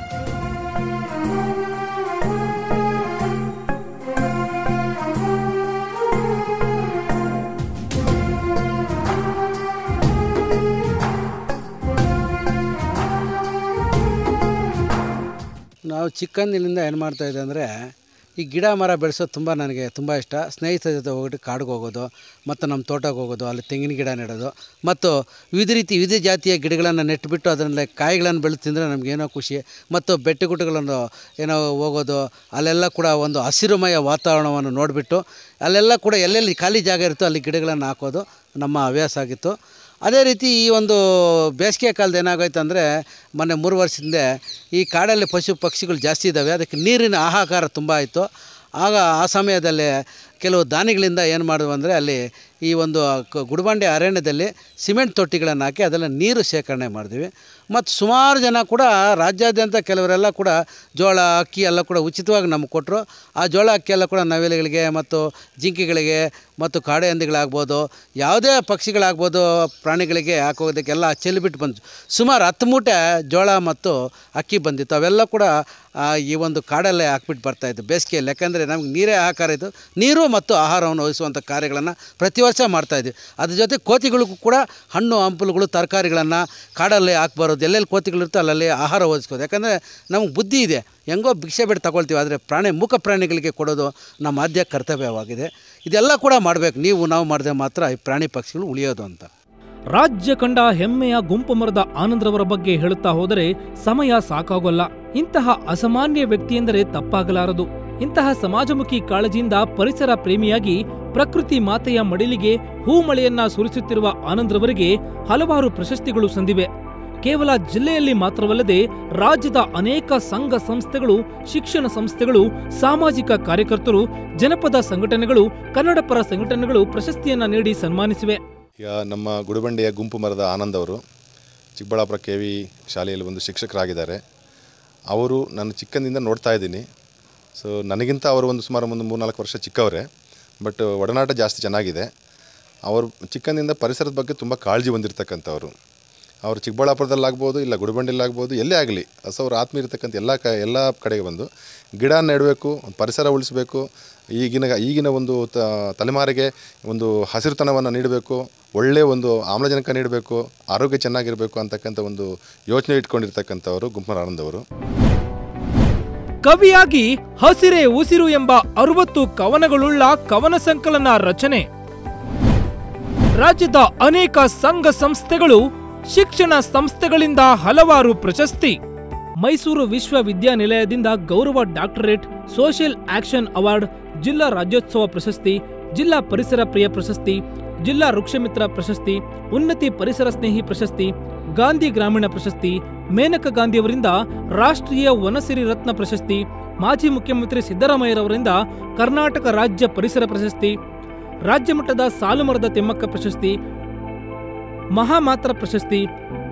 ನಾವು ಚಿಕ್ಕಂದಿನಿಂದ ಏನು ಮಾಡ್ತಾಯಿದ್ದೆ ಅಂದರೆ ಈ ಗಿಡ ಮರ ಬೆಳೆಸೋದು ತುಂಬ ನನಗೆ ತುಂಬ ಇಷ್ಟ ಸ್ನೇಹಿತರ ಜೊತೆ ಹೋಗ್ಬಿಟ್ಟು ಕಾಡಿಗೆ ಹೋಗೋದು ಮತ್ತು ನಮ್ಮ ತೋಟಕ್ಕೆ ಹೋಗೋದು ಅಲ್ಲಿ ತೆಂಗಿನ ಗಿಡ ನೆಡೋದು ಮತ್ತು ವಿವಿಧ ರೀತಿ ವಿವಿಧ ಜಾತಿಯ ಗಿಡಗಳನ್ನು ನೆಟ್ಬಿಟ್ಟು ಅದರಲ್ಲಿ ಕಾಯಿಗಳನ್ನು ಬೆಳೆದು ತಿಂದರೆ ನಮಗೇನೋ ಖುಷಿ ಮತ್ತು ಬೆಟ್ಟಗುಡ್ಡಗಳನ್ನು ಏನೋ ಹೋಗೋದು ಅಲ್ಲೆಲ್ಲ ಕೂಡ ಒಂದು ಹಸಿರುಮಯ ವಾತಾವರಣವನ್ನು ನೋಡಿಬಿಟ್ಟು ಅಲ್ಲೆಲ್ಲ ಕೂಡ ಎಲ್ಲೆಲ್ಲಿ ಖಾಲಿ ಜಾಗ ಇರುತ್ತೋ ಅಲ್ಲಿ ಗಿಡಗಳನ್ನು ಹಾಕೋದು ನಮ್ಮ ಹವ್ಯಾಸ ಆಗಿತ್ತು ಅದೇ ರೀತಿ ಈ ಒಂದು ಬೇಸಿಗೆ ಕಾಲದ ಏನಾಗೋಯ್ತು ಅಂದರೆ ಮೊನ್ನೆ ಮೂರು ವರ್ಷದಿಂದ ಈ ಕಾಡಲ್ಲಿ ಪಶು ಪಕ್ಷಿಗಳು ಜಾಸ್ತಿ ಇದ್ದಾವೆ ಅದಕ್ಕೆ ನೀರಿನ ಹಾಹಾಕಾರ ತುಂಬ ಆಯಿತು ಆಗ ಆ ಸಮಯದಲ್ಲಿ ಕೆಲವು ದಾನಿಗಳಿಂದ ಏನು ಮಾಡಿದ್ವು ಅಂದರೆ ಅಲ್ಲಿ ಈ ಒಂದು ಕ- ಗುಡಿಬಂಡೆ ಅರಣ್ಯದಲ್ಲಿ ಸಿಮೆಂಟ್ ತೊಟ್ಟಿಗಳನ್ನು ಹಾಕಿ ಅದೆಲ್ಲ ನೀರು ಶೇಖರಣೆ ಮಾಡಿದ್ವಿ ಮತ್ತು ಸುಮಾರು ಜನ ಕೂಡ ರಾಜ್ಯಾದ್ಯಂತ ಕೆಲವರೆಲ್ಲ ಕೂಡ ಜೋಳ ಅಕ್ಕಿ ಎಲ್ಲ ಕೂಡ ಉಚಿತವಾಗಿ ನಮಗೆ ಕೊಟ್ಟರು ಆ ಜೋಳ ಅಕ್ಕಿ ಎಲ್ಲ ಕೂಡ ನವಿಲುಗಳಿಗೆ ಮತ್ತು ಜಿಂಕೆಗಳಿಗೆ ಮತ್ತು ಕಾಡೆ ಹಂದಿಗಳಾಗ್ಬೋದು ಯಾವುದೇ ಪಕ್ಷಿಗಳಾಗ್ಬೋದು ಪ್ರಾಣಿಗಳಿಗೆ ಹಾಕೋದಕ್ಕೆಲ್ಲ ಚೆಲ್ಲಿಬಿಟ್ಟು ಬಂತು ಸುಮಾರು ಹತ್ತು ಮೂಟೆ ಜೋಳ ಮತ್ತು ಅಕ್ಕಿ ಬಂದಿತ್ತು ಅವೆಲ್ಲ ಕೂಡ ಆ, ಈ ಒಂದು ಕಾಡಲ್ಲೇ ಹಾಕ್ಬಿಟ್ಟು ಬರ್ತಾಯಿತ್ತು ಬೇಸಿಗೆಯಲ್ಲಿ ಯಾಕಂದರೆ ನಮ್ಗೆ ನೀರೇ ಆಹಾರ ಇದು ನೀರು ಮತ್ತು ಆಹಾರವನ್ನು ಒದಗಿಸುವಂಥ ಕಾರ್ಯಗಳನ್ನು ಪ್ರತಿ ವರ್ಷ ಮಾಡ್ತಾಯಿದ್ವಿ ಅದ್ರ ಜೊತೆ ಕೋತಿಗಳಿಗೂ ಕೂಡ ಹಣ್ಣು ಹಂಪಲುಗಳು ತರಕಾರಿಗಳನ್ನು ಕಾಡಲ್ಲಿ ಹಾಕಿ ಬರೋದು ಎಲ್ಲೆಲ್ಲಿ ಕೋತಿಗಳಿರುತ್ತೋ ಅಲ್ಲಲ್ಲಿ ಆಹಾರ ಒದಗಿಸ್ಕೋದು ಯಾಕಂದರೆ ನಮಗೆ ಬುದ್ಧಿ ಇದೆ ಹೆಂಗೋ ಭಿಕ್ಷೆ ಬಿಟ್ಟು ತಗೊಳ್ತೀವಿ ಆದರೆ ಪ್ರಾಣಿ ಮೂಕ ಪ್ರಾಣಿಗಳಿಗೆ ಕೊಡೋದು ನಮ್ಮ ಆದ್ಯ ಕರ್ತವ್ಯವಾಗಿದೆ ಇದೆಲ್ಲ ಕೂಡ ಮಾಡಬೇಕು ನೀವು ನಾವು ಮಾಡಿದ್ರೆ ಮಾತ್ರ ಈ ಪ್ರಾಣಿ ಪಕ್ಷಿಗಳು ಉಳಿಯೋದು ಅಂತ ರಾಜ್ಯ ಕಂಡ ಹೆಮ್ಮೆಯ ಗುಂಪು ಮರದ ಆನಂದ್ರವರ ಬಗ್ಗೆ ಹೇಳುತ್ತಾ ಹೋದರೆ ಸಮಯ ಸಾಕಾಗೋಲ್ಲ ಇಂತಹ ಅಸಾಮಾನ್ಯ ವ್ಯಕ್ತಿಯೆಂದರೆ ತಪ್ಪಾಗಲಾರದು ಇಂತಹ ಸಮಾಜಮುಖಿ ಕಾಳಜಿಯಿಂದ ಪರಿಸರ ಪ್ರೇಮಿಯಾಗಿ ಪ್ರಕೃತಿ ಮಾತೆಯ ಮಡಿಲಿಗೆ ಹೂಮಳೆಯನ್ನ ಸುರಿಸುತ್ತಿರುವ ಆನಂದ್ರವರಿಗೆ ಹಲವಾರು ಪ್ರಶಸ್ತಿಗಳು ಸಂದಿವೆ ಕೇವಲ ಜಿಲ್ಲೆಯಲ್ಲಿ ಮಾತ್ರವಲ್ಲದೆ ರಾಜ್ಯದ ಅನೇಕ ಸಂಘ ಸಂಸ್ಥೆಗಳು ಶಿಕ್ಷಣ ಸಂಸ್ಥೆಗಳು ಸಾಮಾಜಿಕ ಕಾರ್ಯಕರ್ತರು ಜನಪದ ಸಂಘಟನೆಗಳು ಕನ್ನಡ ಪರ ಸಂಘಟನೆಗಳು ಪ್ರಶಸ್ತಿಯನ್ನ ನೀಡಿ ಸನ್ಮಾನಿಸಿವೆ ಈಗ ನಮ್ಮ ಗುಡಿಬಂಡೆಯ ಗುಂಪು ಮರದ ಆನಂದ್ ಅವರು ಚಿಕ್ಕಬಳ್ಳಾಪುರ ಕೆ ವಿ ಶಾಲೆಯಲ್ಲಿ ಒಂದು ಶಿಕ್ಷಕರಾಗಿದ್ದಾರೆ ಅವರು ನಾನು ಚಿಕ್ಕಂದಿಂದ ನೋಡ್ತಾ ಇದ್ದೀನಿ ಸೊ ನನಗಿಂತ ಅವರು ಒಂದು ಸುಮಾರು ಒಂದು ಮೂರ್ನಾಲ್ಕು ವರ್ಷ ಚಿಕ್ಕವರೇ ಬಟ್ ಒಡನಾಟ ಜಾಸ್ತಿ ಚೆನ್ನಾಗಿದೆ ಅವರು ಚಿಕ್ಕಂದಿಂದ ಪರಿಸರದ ಬಗ್ಗೆ ತುಂಬ ಕಾಳಜಿ ಹೊಂದಿರತಕ್ಕಂಥವ್ರು ಅವರು ಚಿಕ್ಕಬಳ್ಳಾಪುರದಲ್ಲಾಗ್ಬೋದು ಇಲ್ಲ ಗುಡಿಬಂಡೆಯಲ್ಲಾಗ್ಬೋದು ಎಲ್ಲೇ ಆಗಲಿ ಸೊ ಅವ್ರ ಆತ್ಮೀಯ ಇರತಕ್ಕಂಥ ಎಲ್ಲ ಕ ಎಲ್ಲ ಕಡೆಗೆ ಬಂದು ಗಿಡ ನೆಡಬೇಕು ಪರಿಸರ ಉಳಿಸಬೇಕು ಈಗಿನ ಈಗಿನ ಒಂದು ತ ತಲೆಮಾರಿಗೆ ಒಂದು ಹಸಿರುತನವನ್ನು ನೀಡಬೇಕು ಒಳ್ಳೆಯ ಒಂದು ಆಮ್ಲಜನಕ ನೀಡಬೇಕು ಆರೋಗ್ಯ ಚೆನ್ನಾಗಿರಬೇಕು ಅಂತಕ್ಕಂಥ ಒಂದು ಯೋಚನೆ ಇಟ್ಕೊಂಡಿರ್ತಕ್ಕಂಥವರು ಗುಂಪನ ಆನಂದವರು ಕವಿಯಾಗಿ ಹಸಿರೇ ಉಸಿರು ಎಂಬ ಅರವತ್ತು ಕವನಗಳುಳ್ಳ ಕವನ ಸಂಕಲನ ರಚನೆ ರಾಜ್ಯದ ಅನೇಕ ಸಂಘ ಸಂಸ್ಥೆಗಳು ಶಿಕ್ಷಣ ಸಂಸ್ಥೆಗಳಿಂದ ಹಲವಾರು ಪ್ರಶಸ್ತಿ ಮೈಸೂರು ವಿಶ್ವವಿದ್ಯಾನಿಲಯದಿಂದ ಗೌರವ ಡಾಕ್ಟರೇಟ್ ಸೋಷಿಯಲ್ ಆಕ್ಷನ್ ಅವಾರ್ಡ್ ಜಿಲ್ಲಾ ರಾಜ್ಯೋತ್ಸವ ಪ್ರಶಸ್ತಿ ಜಿಲ್ಲಾ ಪರಿಸರ ಪ್ರಿಯ ಪ್ರಶಸ್ತಿ ಜಿಲ್ಲಾ ವೃಕ್ಷಮಿತ್ರ ಪ್ರಶಸ್ತಿ ಉನ್ನತಿ ಪರಿಸರ ಸ್ನೇಹಿ ಪ್ರಶಸ್ತಿ ಗಾಂಧಿ ಗ್ರಾಮೀಣ ಪ್ರಶಸ್ತಿ ಮೇನಕ ಗಾಂಧಿಯವರಿಂದ ರಾಷ್ಟ್ರೀಯ ವನಸಿರಿ ರತ್ನ ಪ್ರಶಸ್ತಿ ಮಾಜಿ ಮುಖ್ಯಮಂತ್ರಿ ಸಿದ್ದರಾಮಯ್ಯರವರಿಂದ ಕರ್ನಾಟಕ ರಾಜ್ಯ ಪರಿಸರ ಪ್ರಶಸ್ತಿ ರಾಜ್ಯ ಮಟ್ಟದ ಸಾಲುಮರದ ತಿಮ್ಮಕ್ಕ ಪ್ರಶಸ್ತಿ ಮಹಾಮಾತ್ರ ಪ್ರಶಸ್ತಿ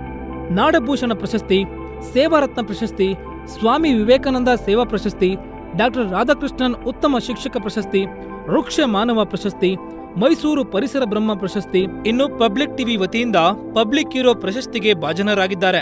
ನಾಡಭೂಷಣ ಪ್ರಶಸ್ತಿ ಸೇವಾರತ್ನ ಪ್ರಶಸ್ತಿ ಸ್ವಾಮಿ ವಿವೇಕಾನಂದ ಸೇವಾ ಪ್ರಶಸ್ತಿ ಡಾಕ್ಟರ್ ರಾಧಾಕೃಷ್ಣನ್ ಉತ್ತಮ ಶಿಕ್ಷಕ ಪ್ರಶಸ್ತಿ ವೃಕ್ಷ ಮಾನವ ಪ್ರಶಸ್ತಿ ಮೈಸೂರು ಪರಿಸರ ಬ್ರಹ್ಮ ಪ್ರಶಸ್ತಿ ಇನ್ನು ಪಬ್ಲಿಕ್ ಟಿವಿ ವತಿಯಿಂದ ಪಬ್ಲಿಕ್ ಹೀರೋ ಪ್ರಶಸ್ತಿಗೆ ಭಾಜನರಾಗಿದ್ದಾರೆ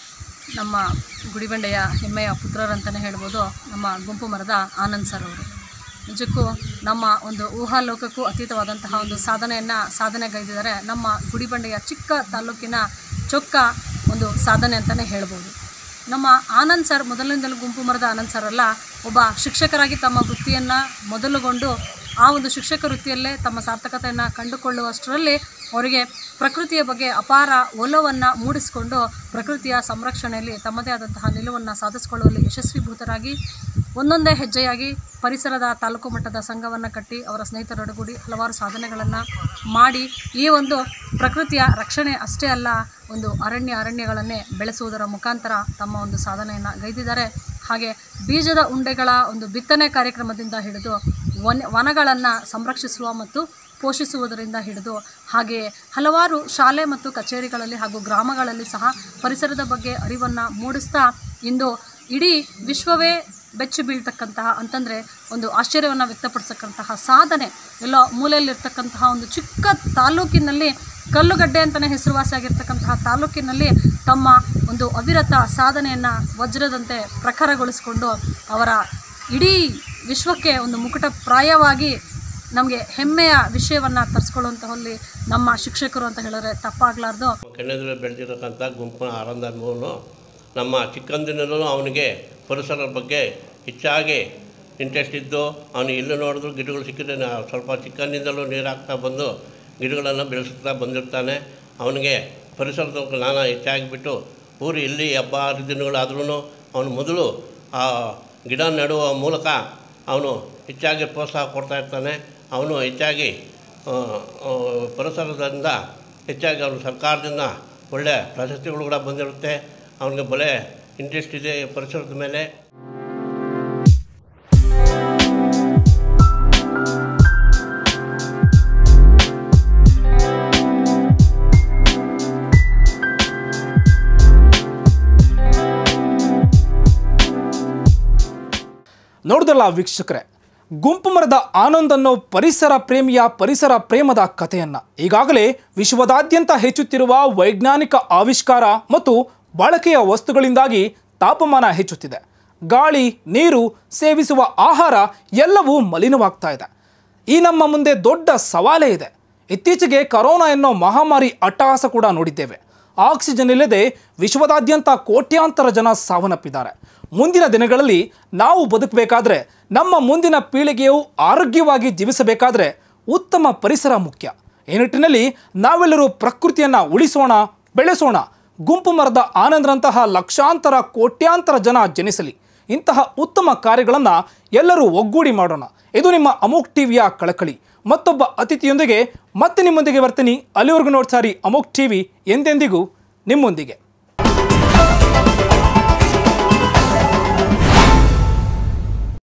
ನಮ್ಮ ಗುಡಿಬಂಡೆಯ ಹೆಮ್ಮೆಯ ಪುತ್ರರಂತಲೇ ಹೇಳ್ಬೋದು ನಮ್ಮ ಗುಂಪು ಮರದ ಆನಂದ್ ಸರ್ ಅವರು ನಿಜಕ್ಕೂ ನಮ್ಮ ಒಂದು ಊಹಾಲೋಕಕ್ಕೂ ಅತೀತವಾದಂತಹ ಒಂದು ಸಾಧನೆಯನ್ನು ಸಾಧನೆಗೈದಿದ್ದಾರೆ ನಮ್ಮ ಗುಡಿಬಂಡೆಯ ಚಿಕ್ಕ ತಾಲೂಕಿನ ಚೊಕ್ಕ ಒಂದು ಸಾಧನೆ ಅಂತಲೇ ಹೇಳ್ಬೋದು ನಮ್ಮ ಆನಂದ್ ಸರ್ ಮೊದಲಿನಿಂದಲೂ ಗುಂಪು ಮರದ ಆನಂದ್ ಸರ್ ಅಲ್ಲ ಒಬ್ಬ ಶಿಕ್ಷಕರಾಗಿ ತಮ್ಮ ವೃತ್ತಿಯನ್ನು ಮೊದಲುಗೊಂಡು ಆ ಒಂದು ಶಿಕ್ಷಕ ವೃತ್ತಿಯಲ್ಲೇ ತಮ್ಮ ಸಾರ್ಥಕತೆಯನ್ನು ಕಂಡುಕೊಳ್ಳುವಷ್ಟರಲ್ಲಿ ಅವರಿಗೆ ಪ್ರಕೃತಿಯ ಬಗ್ಗೆ ಅಪಾರ ಒಲವನ್ನು ಮೂಡಿಸಿಕೊಂಡು ಪ್ರಕೃತಿಯ ಸಂರಕ್ಷಣೆಯಲ್ಲಿ ತಮ್ಮದೇ ಆದಂತಹ ನಿಲುವನ್ನು ಸಾಧಿಸಿಕೊಳ್ಳುವಲ್ಲಿ ಯಶಸ್ವಿಭೂತರಾಗಿ ಒಂದೊಂದೇ ಹೆಜ್ಜೆಯಾಗಿ ಪರಿಸರದ ತಾಲೂಕು ಮಟ್ಟದ ಸಂಘವನ್ನು ಕಟ್ಟಿ ಅವರ ಸ್ನೇಹಿತರೊಡಗೂಡಿ ಹಲವಾರು ಸಾಧನೆಗಳನ್ನು ಮಾಡಿ ಈ ಒಂದು ಪ್ರಕೃತಿಯ ರಕ್ಷಣೆ ಅಷ್ಟೇ ಅಲ್ಲ ಒಂದು ಅರಣ್ಯ ಅರಣ್ಯಗಳನ್ನೇ ಬೆಳೆಸುವುದರ ಮುಖಾಂತರ ತಮ್ಮ ಒಂದು ಸಾಧನೆಯನ್ನು ಗೈದಿದ್ದಾರೆ ಹಾಗೆ ಬೀಜದ ಉಂಡೆಗಳ ಒಂದು ಬಿತ್ತನೆ ಕಾರ್ಯಕ್ರಮದಿಂದ ಹಿಡಿದು ವನ ವನಗಳನ್ನು ಸಂರಕ್ಷಿಸುವ ಮತ್ತು ಪೋಷಿಸುವುದರಿಂದ ಹಿಡಿದು ಹಾಗೆಯೇ ಹಲವಾರು ಶಾಲೆ ಮತ್ತು ಕಚೇರಿಗಳಲ್ಲಿ ಹಾಗೂ ಗ್ರಾಮಗಳಲ್ಲಿ ಸಹ ಪರಿಸರದ ಬಗ್ಗೆ ಅರಿವನ್ನು ಮೂಡಿಸ್ತಾ ಇಂದು ಇಡೀ ವಿಶ್ವವೇ ಬೆಚ್ಚಿ ಬೀಳ್ತಕ್ಕಂತಹ ಅಂತಂದರೆ ಒಂದು ಆಶ್ಚರ್ಯವನ್ನು ವ್ಯಕ್ತಪಡಿಸಕ್ಕಂತಹ ಸಾಧನೆ ಎಲ್ಲೋ ಮೂಲೆಯಲ್ಲಿರ್ತಕ್ಕಂತಹ ಒಂದು ಚಿಕ್ಕ ತಾಲೂಕಿನಲ್ಲಿ ಕಲ್ಲುಗಡ್ಡೆ ಅಂತಲೇ ಹೆಸರುವಾಸಿಯಾಗಿರ್ತಕ್ಕಂತಹ ತಾಲೂಕಿನಲ್ಲಿ ತಮ್ಮ ಒಂದು ಅವಿರತ ಸಾಧನೆಯನ್ನು ವಜ್ರದಂತೆ ಪ್ರಖರಗೊಳಿಸಿಕೊಂಡು ಅವರ ಇಡೀ ವಿಶ್ವಕ್ಕೆ ಒಂದು ಮುಕುಟಪ್ರಾಯವಾಗಿ ನಮಗೆ ಹೆಮ್ಮೆಯ ವಿಷಯವನ್ನು ತರಿಸ್ಕೊಳ್ಳುವಂತಹಲ್ಲಿ ನಮ್ಮ ಶಿಕ್ಷಕರು ಅಂತ ಹೇಳಿದ್ರೆ ತಪ್ಪಾಗಲಾರ್ದು ಕೆಣ್ಣೆದುರು ಬೆಳೆದಿರತಕ್ಕಂಥ ಗುಂಪಿನ ಆನಂದ ಅನ್ನುವನು ನಮ್ಮ ಚಿಕ್ಕಂದಿನಲ್ಲೂ ಅವನಿಗೆ ಪರಿಸರದ ಬಗ್ಗೆ ಹೆಚ್ಚಾಗಿ ಇಂಟ್ರೆಸ್ಟ್ ಇದ್ದು ಅವನು ಎಲ್ಲಿ ನೋಡಿದ್ರು ಗಿಡಗಳು ಸಿಕ್ಕಿದ್ರೆ ನಾ- ಸ್ವಲ್ಪ ಚಿಕ್ಕಂದಿನಿಂದಲೂ ನೀರು ಹಾಕ್ತಾ ಬಂದು ಗಿಡಗಳನ್ನು ಬೆಳೆಸುತ್ತಾ ಬಂದಿರ್ತಾನೆ ಅವನಿಗೆ ಪರಿಸರದ ಜ್ಞಾನ ಹೆಚ್ಚಾಗಿಬಿಟ್ಟು ಊರು ಎಲ್ಲಿ ಹಬ್ಬ ಹರಿದಿನಗಳಾದ್ರೂ ಅವನು ಮೊದಲು ಆ ಗಿಡ ನೆಡುವ ಮೂಲಕ ಅವನು ಹೆಚ್ಚಾಗಿ ಪ್ರೋತ್ಸಾಹ ಕೊಡ್ತಾ ಇರ್ತಾನೆ ಅವನು ಹೆಚ್ಚಾಗಿ ಆ, ಆ, ಪರಿಸರದಿಂದ ಹೆಚ್ಚಾಗಿ ಅವನು ಸರ್ಕಾರದಿಂದ ಒಳ್ಳೆಯ ಪ್ರಶಸ್ತಿಗಳು ಕೂಡ ಬಂದಿರುತ್ತೆ ಅವನಿಗೆ ಬಲೆ ಇಂಟ್ರೆಸ್ಟ್ ಇದೆ ಪರಿಸರದ ಮೇಲೆ ನೋಡಿದ್ರಲ್ಲ ವೀಕ್ಷಕರೇ ಗುಂಪು ಮರದ ಆನಂದ್ ಅನ್ನೋ ಪರಿಸರ ಪ್ರೇಮಿಯ ಪರಿಸರ ಪ್ರೇಮದ ಕಥೆಯನ್ನ ಈಗಾಗಲೇ ವಿಶ್ವದಾದ್ಯಂತ ಹೆಚ್ಚುತ್ತಿರುವ ವೈಜ್ಞಾನಿಕ ಆವಿಷ್ಕಾರ ಮತ್ತು ಬಳಕೆಯ ವಸ್ತುಗಳಿಂದಾಗಿ ತಾಪಮಾನ ಹೆಚ್ಚುತ್ತಿದೆ ಗಾಳಿ ನೀರು ಸೇವಿಸುವ ಆಹಾರ ಎಲ್ಲವೂ ಮಲಿನವಾಗ್ತಾ ಇದೆ ಈ ನಮ್ಮ ಮುಂದೆ ದೊಡ್ಡ ಸವಾಲೇ ಇದೆ ಇತ್ತೀಚೆಗೆ ಕರೋನಾ ಎನ್ನೋ ಮಹಾಮಾರಿ ಅಟ್ಟಹಾಸ ಕೂಡ ನೋಡಿದ್ದೇವೆ ಆಕ್ಸಿಜನ್ ಇಲ್ಲದೆ ವಿಶ್ವದಾದ್ಯಂತ ಕೋಟ್ಯಾಂತರ ಜನ ಸಾವನ್ನಪ್ಪಿದ್ದಾರೆ ಮುಂದಿನ ದಿನಗಳಲ್ಲಿ ನಾವು ಬದುಕಬೇಕಾದ್ರೆ ನಮ್ಮ ಮುಂದಿನ ಪೀಳಿಗೆಯು ಆರೋಗ್ಯವಾಗಿ ಜೀವಿಸಬೇಕಾದ್ರೆ ಉತ್ತಮ ಪರಿಸರ ಮುಖ್ಯ ಈ ನಿಟ್ಟಿನಲ್ಲಿ ನಾವೆಲ್ಲರೂ ಪ್ರಕೃತಿಯನ್ನು ಉಳಿಸೋಣ ಬೆಳೆಸೋಣ ಗುಂಪು ಮರದ ಆನಂದರಂತಹ ಲಕ್ಷಾಂತರ ಕೋಟ್ಯಾಂತರ ಜನ ಜನಿಸಲಿ ಇಂತಹ ಉತ್ತಮ ಕಾರ್ಯಗಳನ್ನು ಎಲ್ಲರೂ ಒಗ್ಗೂಡಿ ಮಾಡೋಣ ಇದು ನಿಮ್ಮ ಅಮೋಕ್ ಟಿವಿಯ ಕಳಕಳಿ ಮತ್ತೊಬ್ಬ ಅತಿಥಿಯೊಂದಿಗೆ ಮತ್ತೆ ನಿಮ್ಮೊಂದಿಗೆ ಬರ್ತೀನಿ ಅಲ್ಲಿವರೆಗೂ ನೋಡ್ಸಾರಿ ಅಮೋಕ್ ಟಿವಿ ಎಂದೆಂದಿಗೂ ನಿಮ್ಮೊಂದಿಗೆ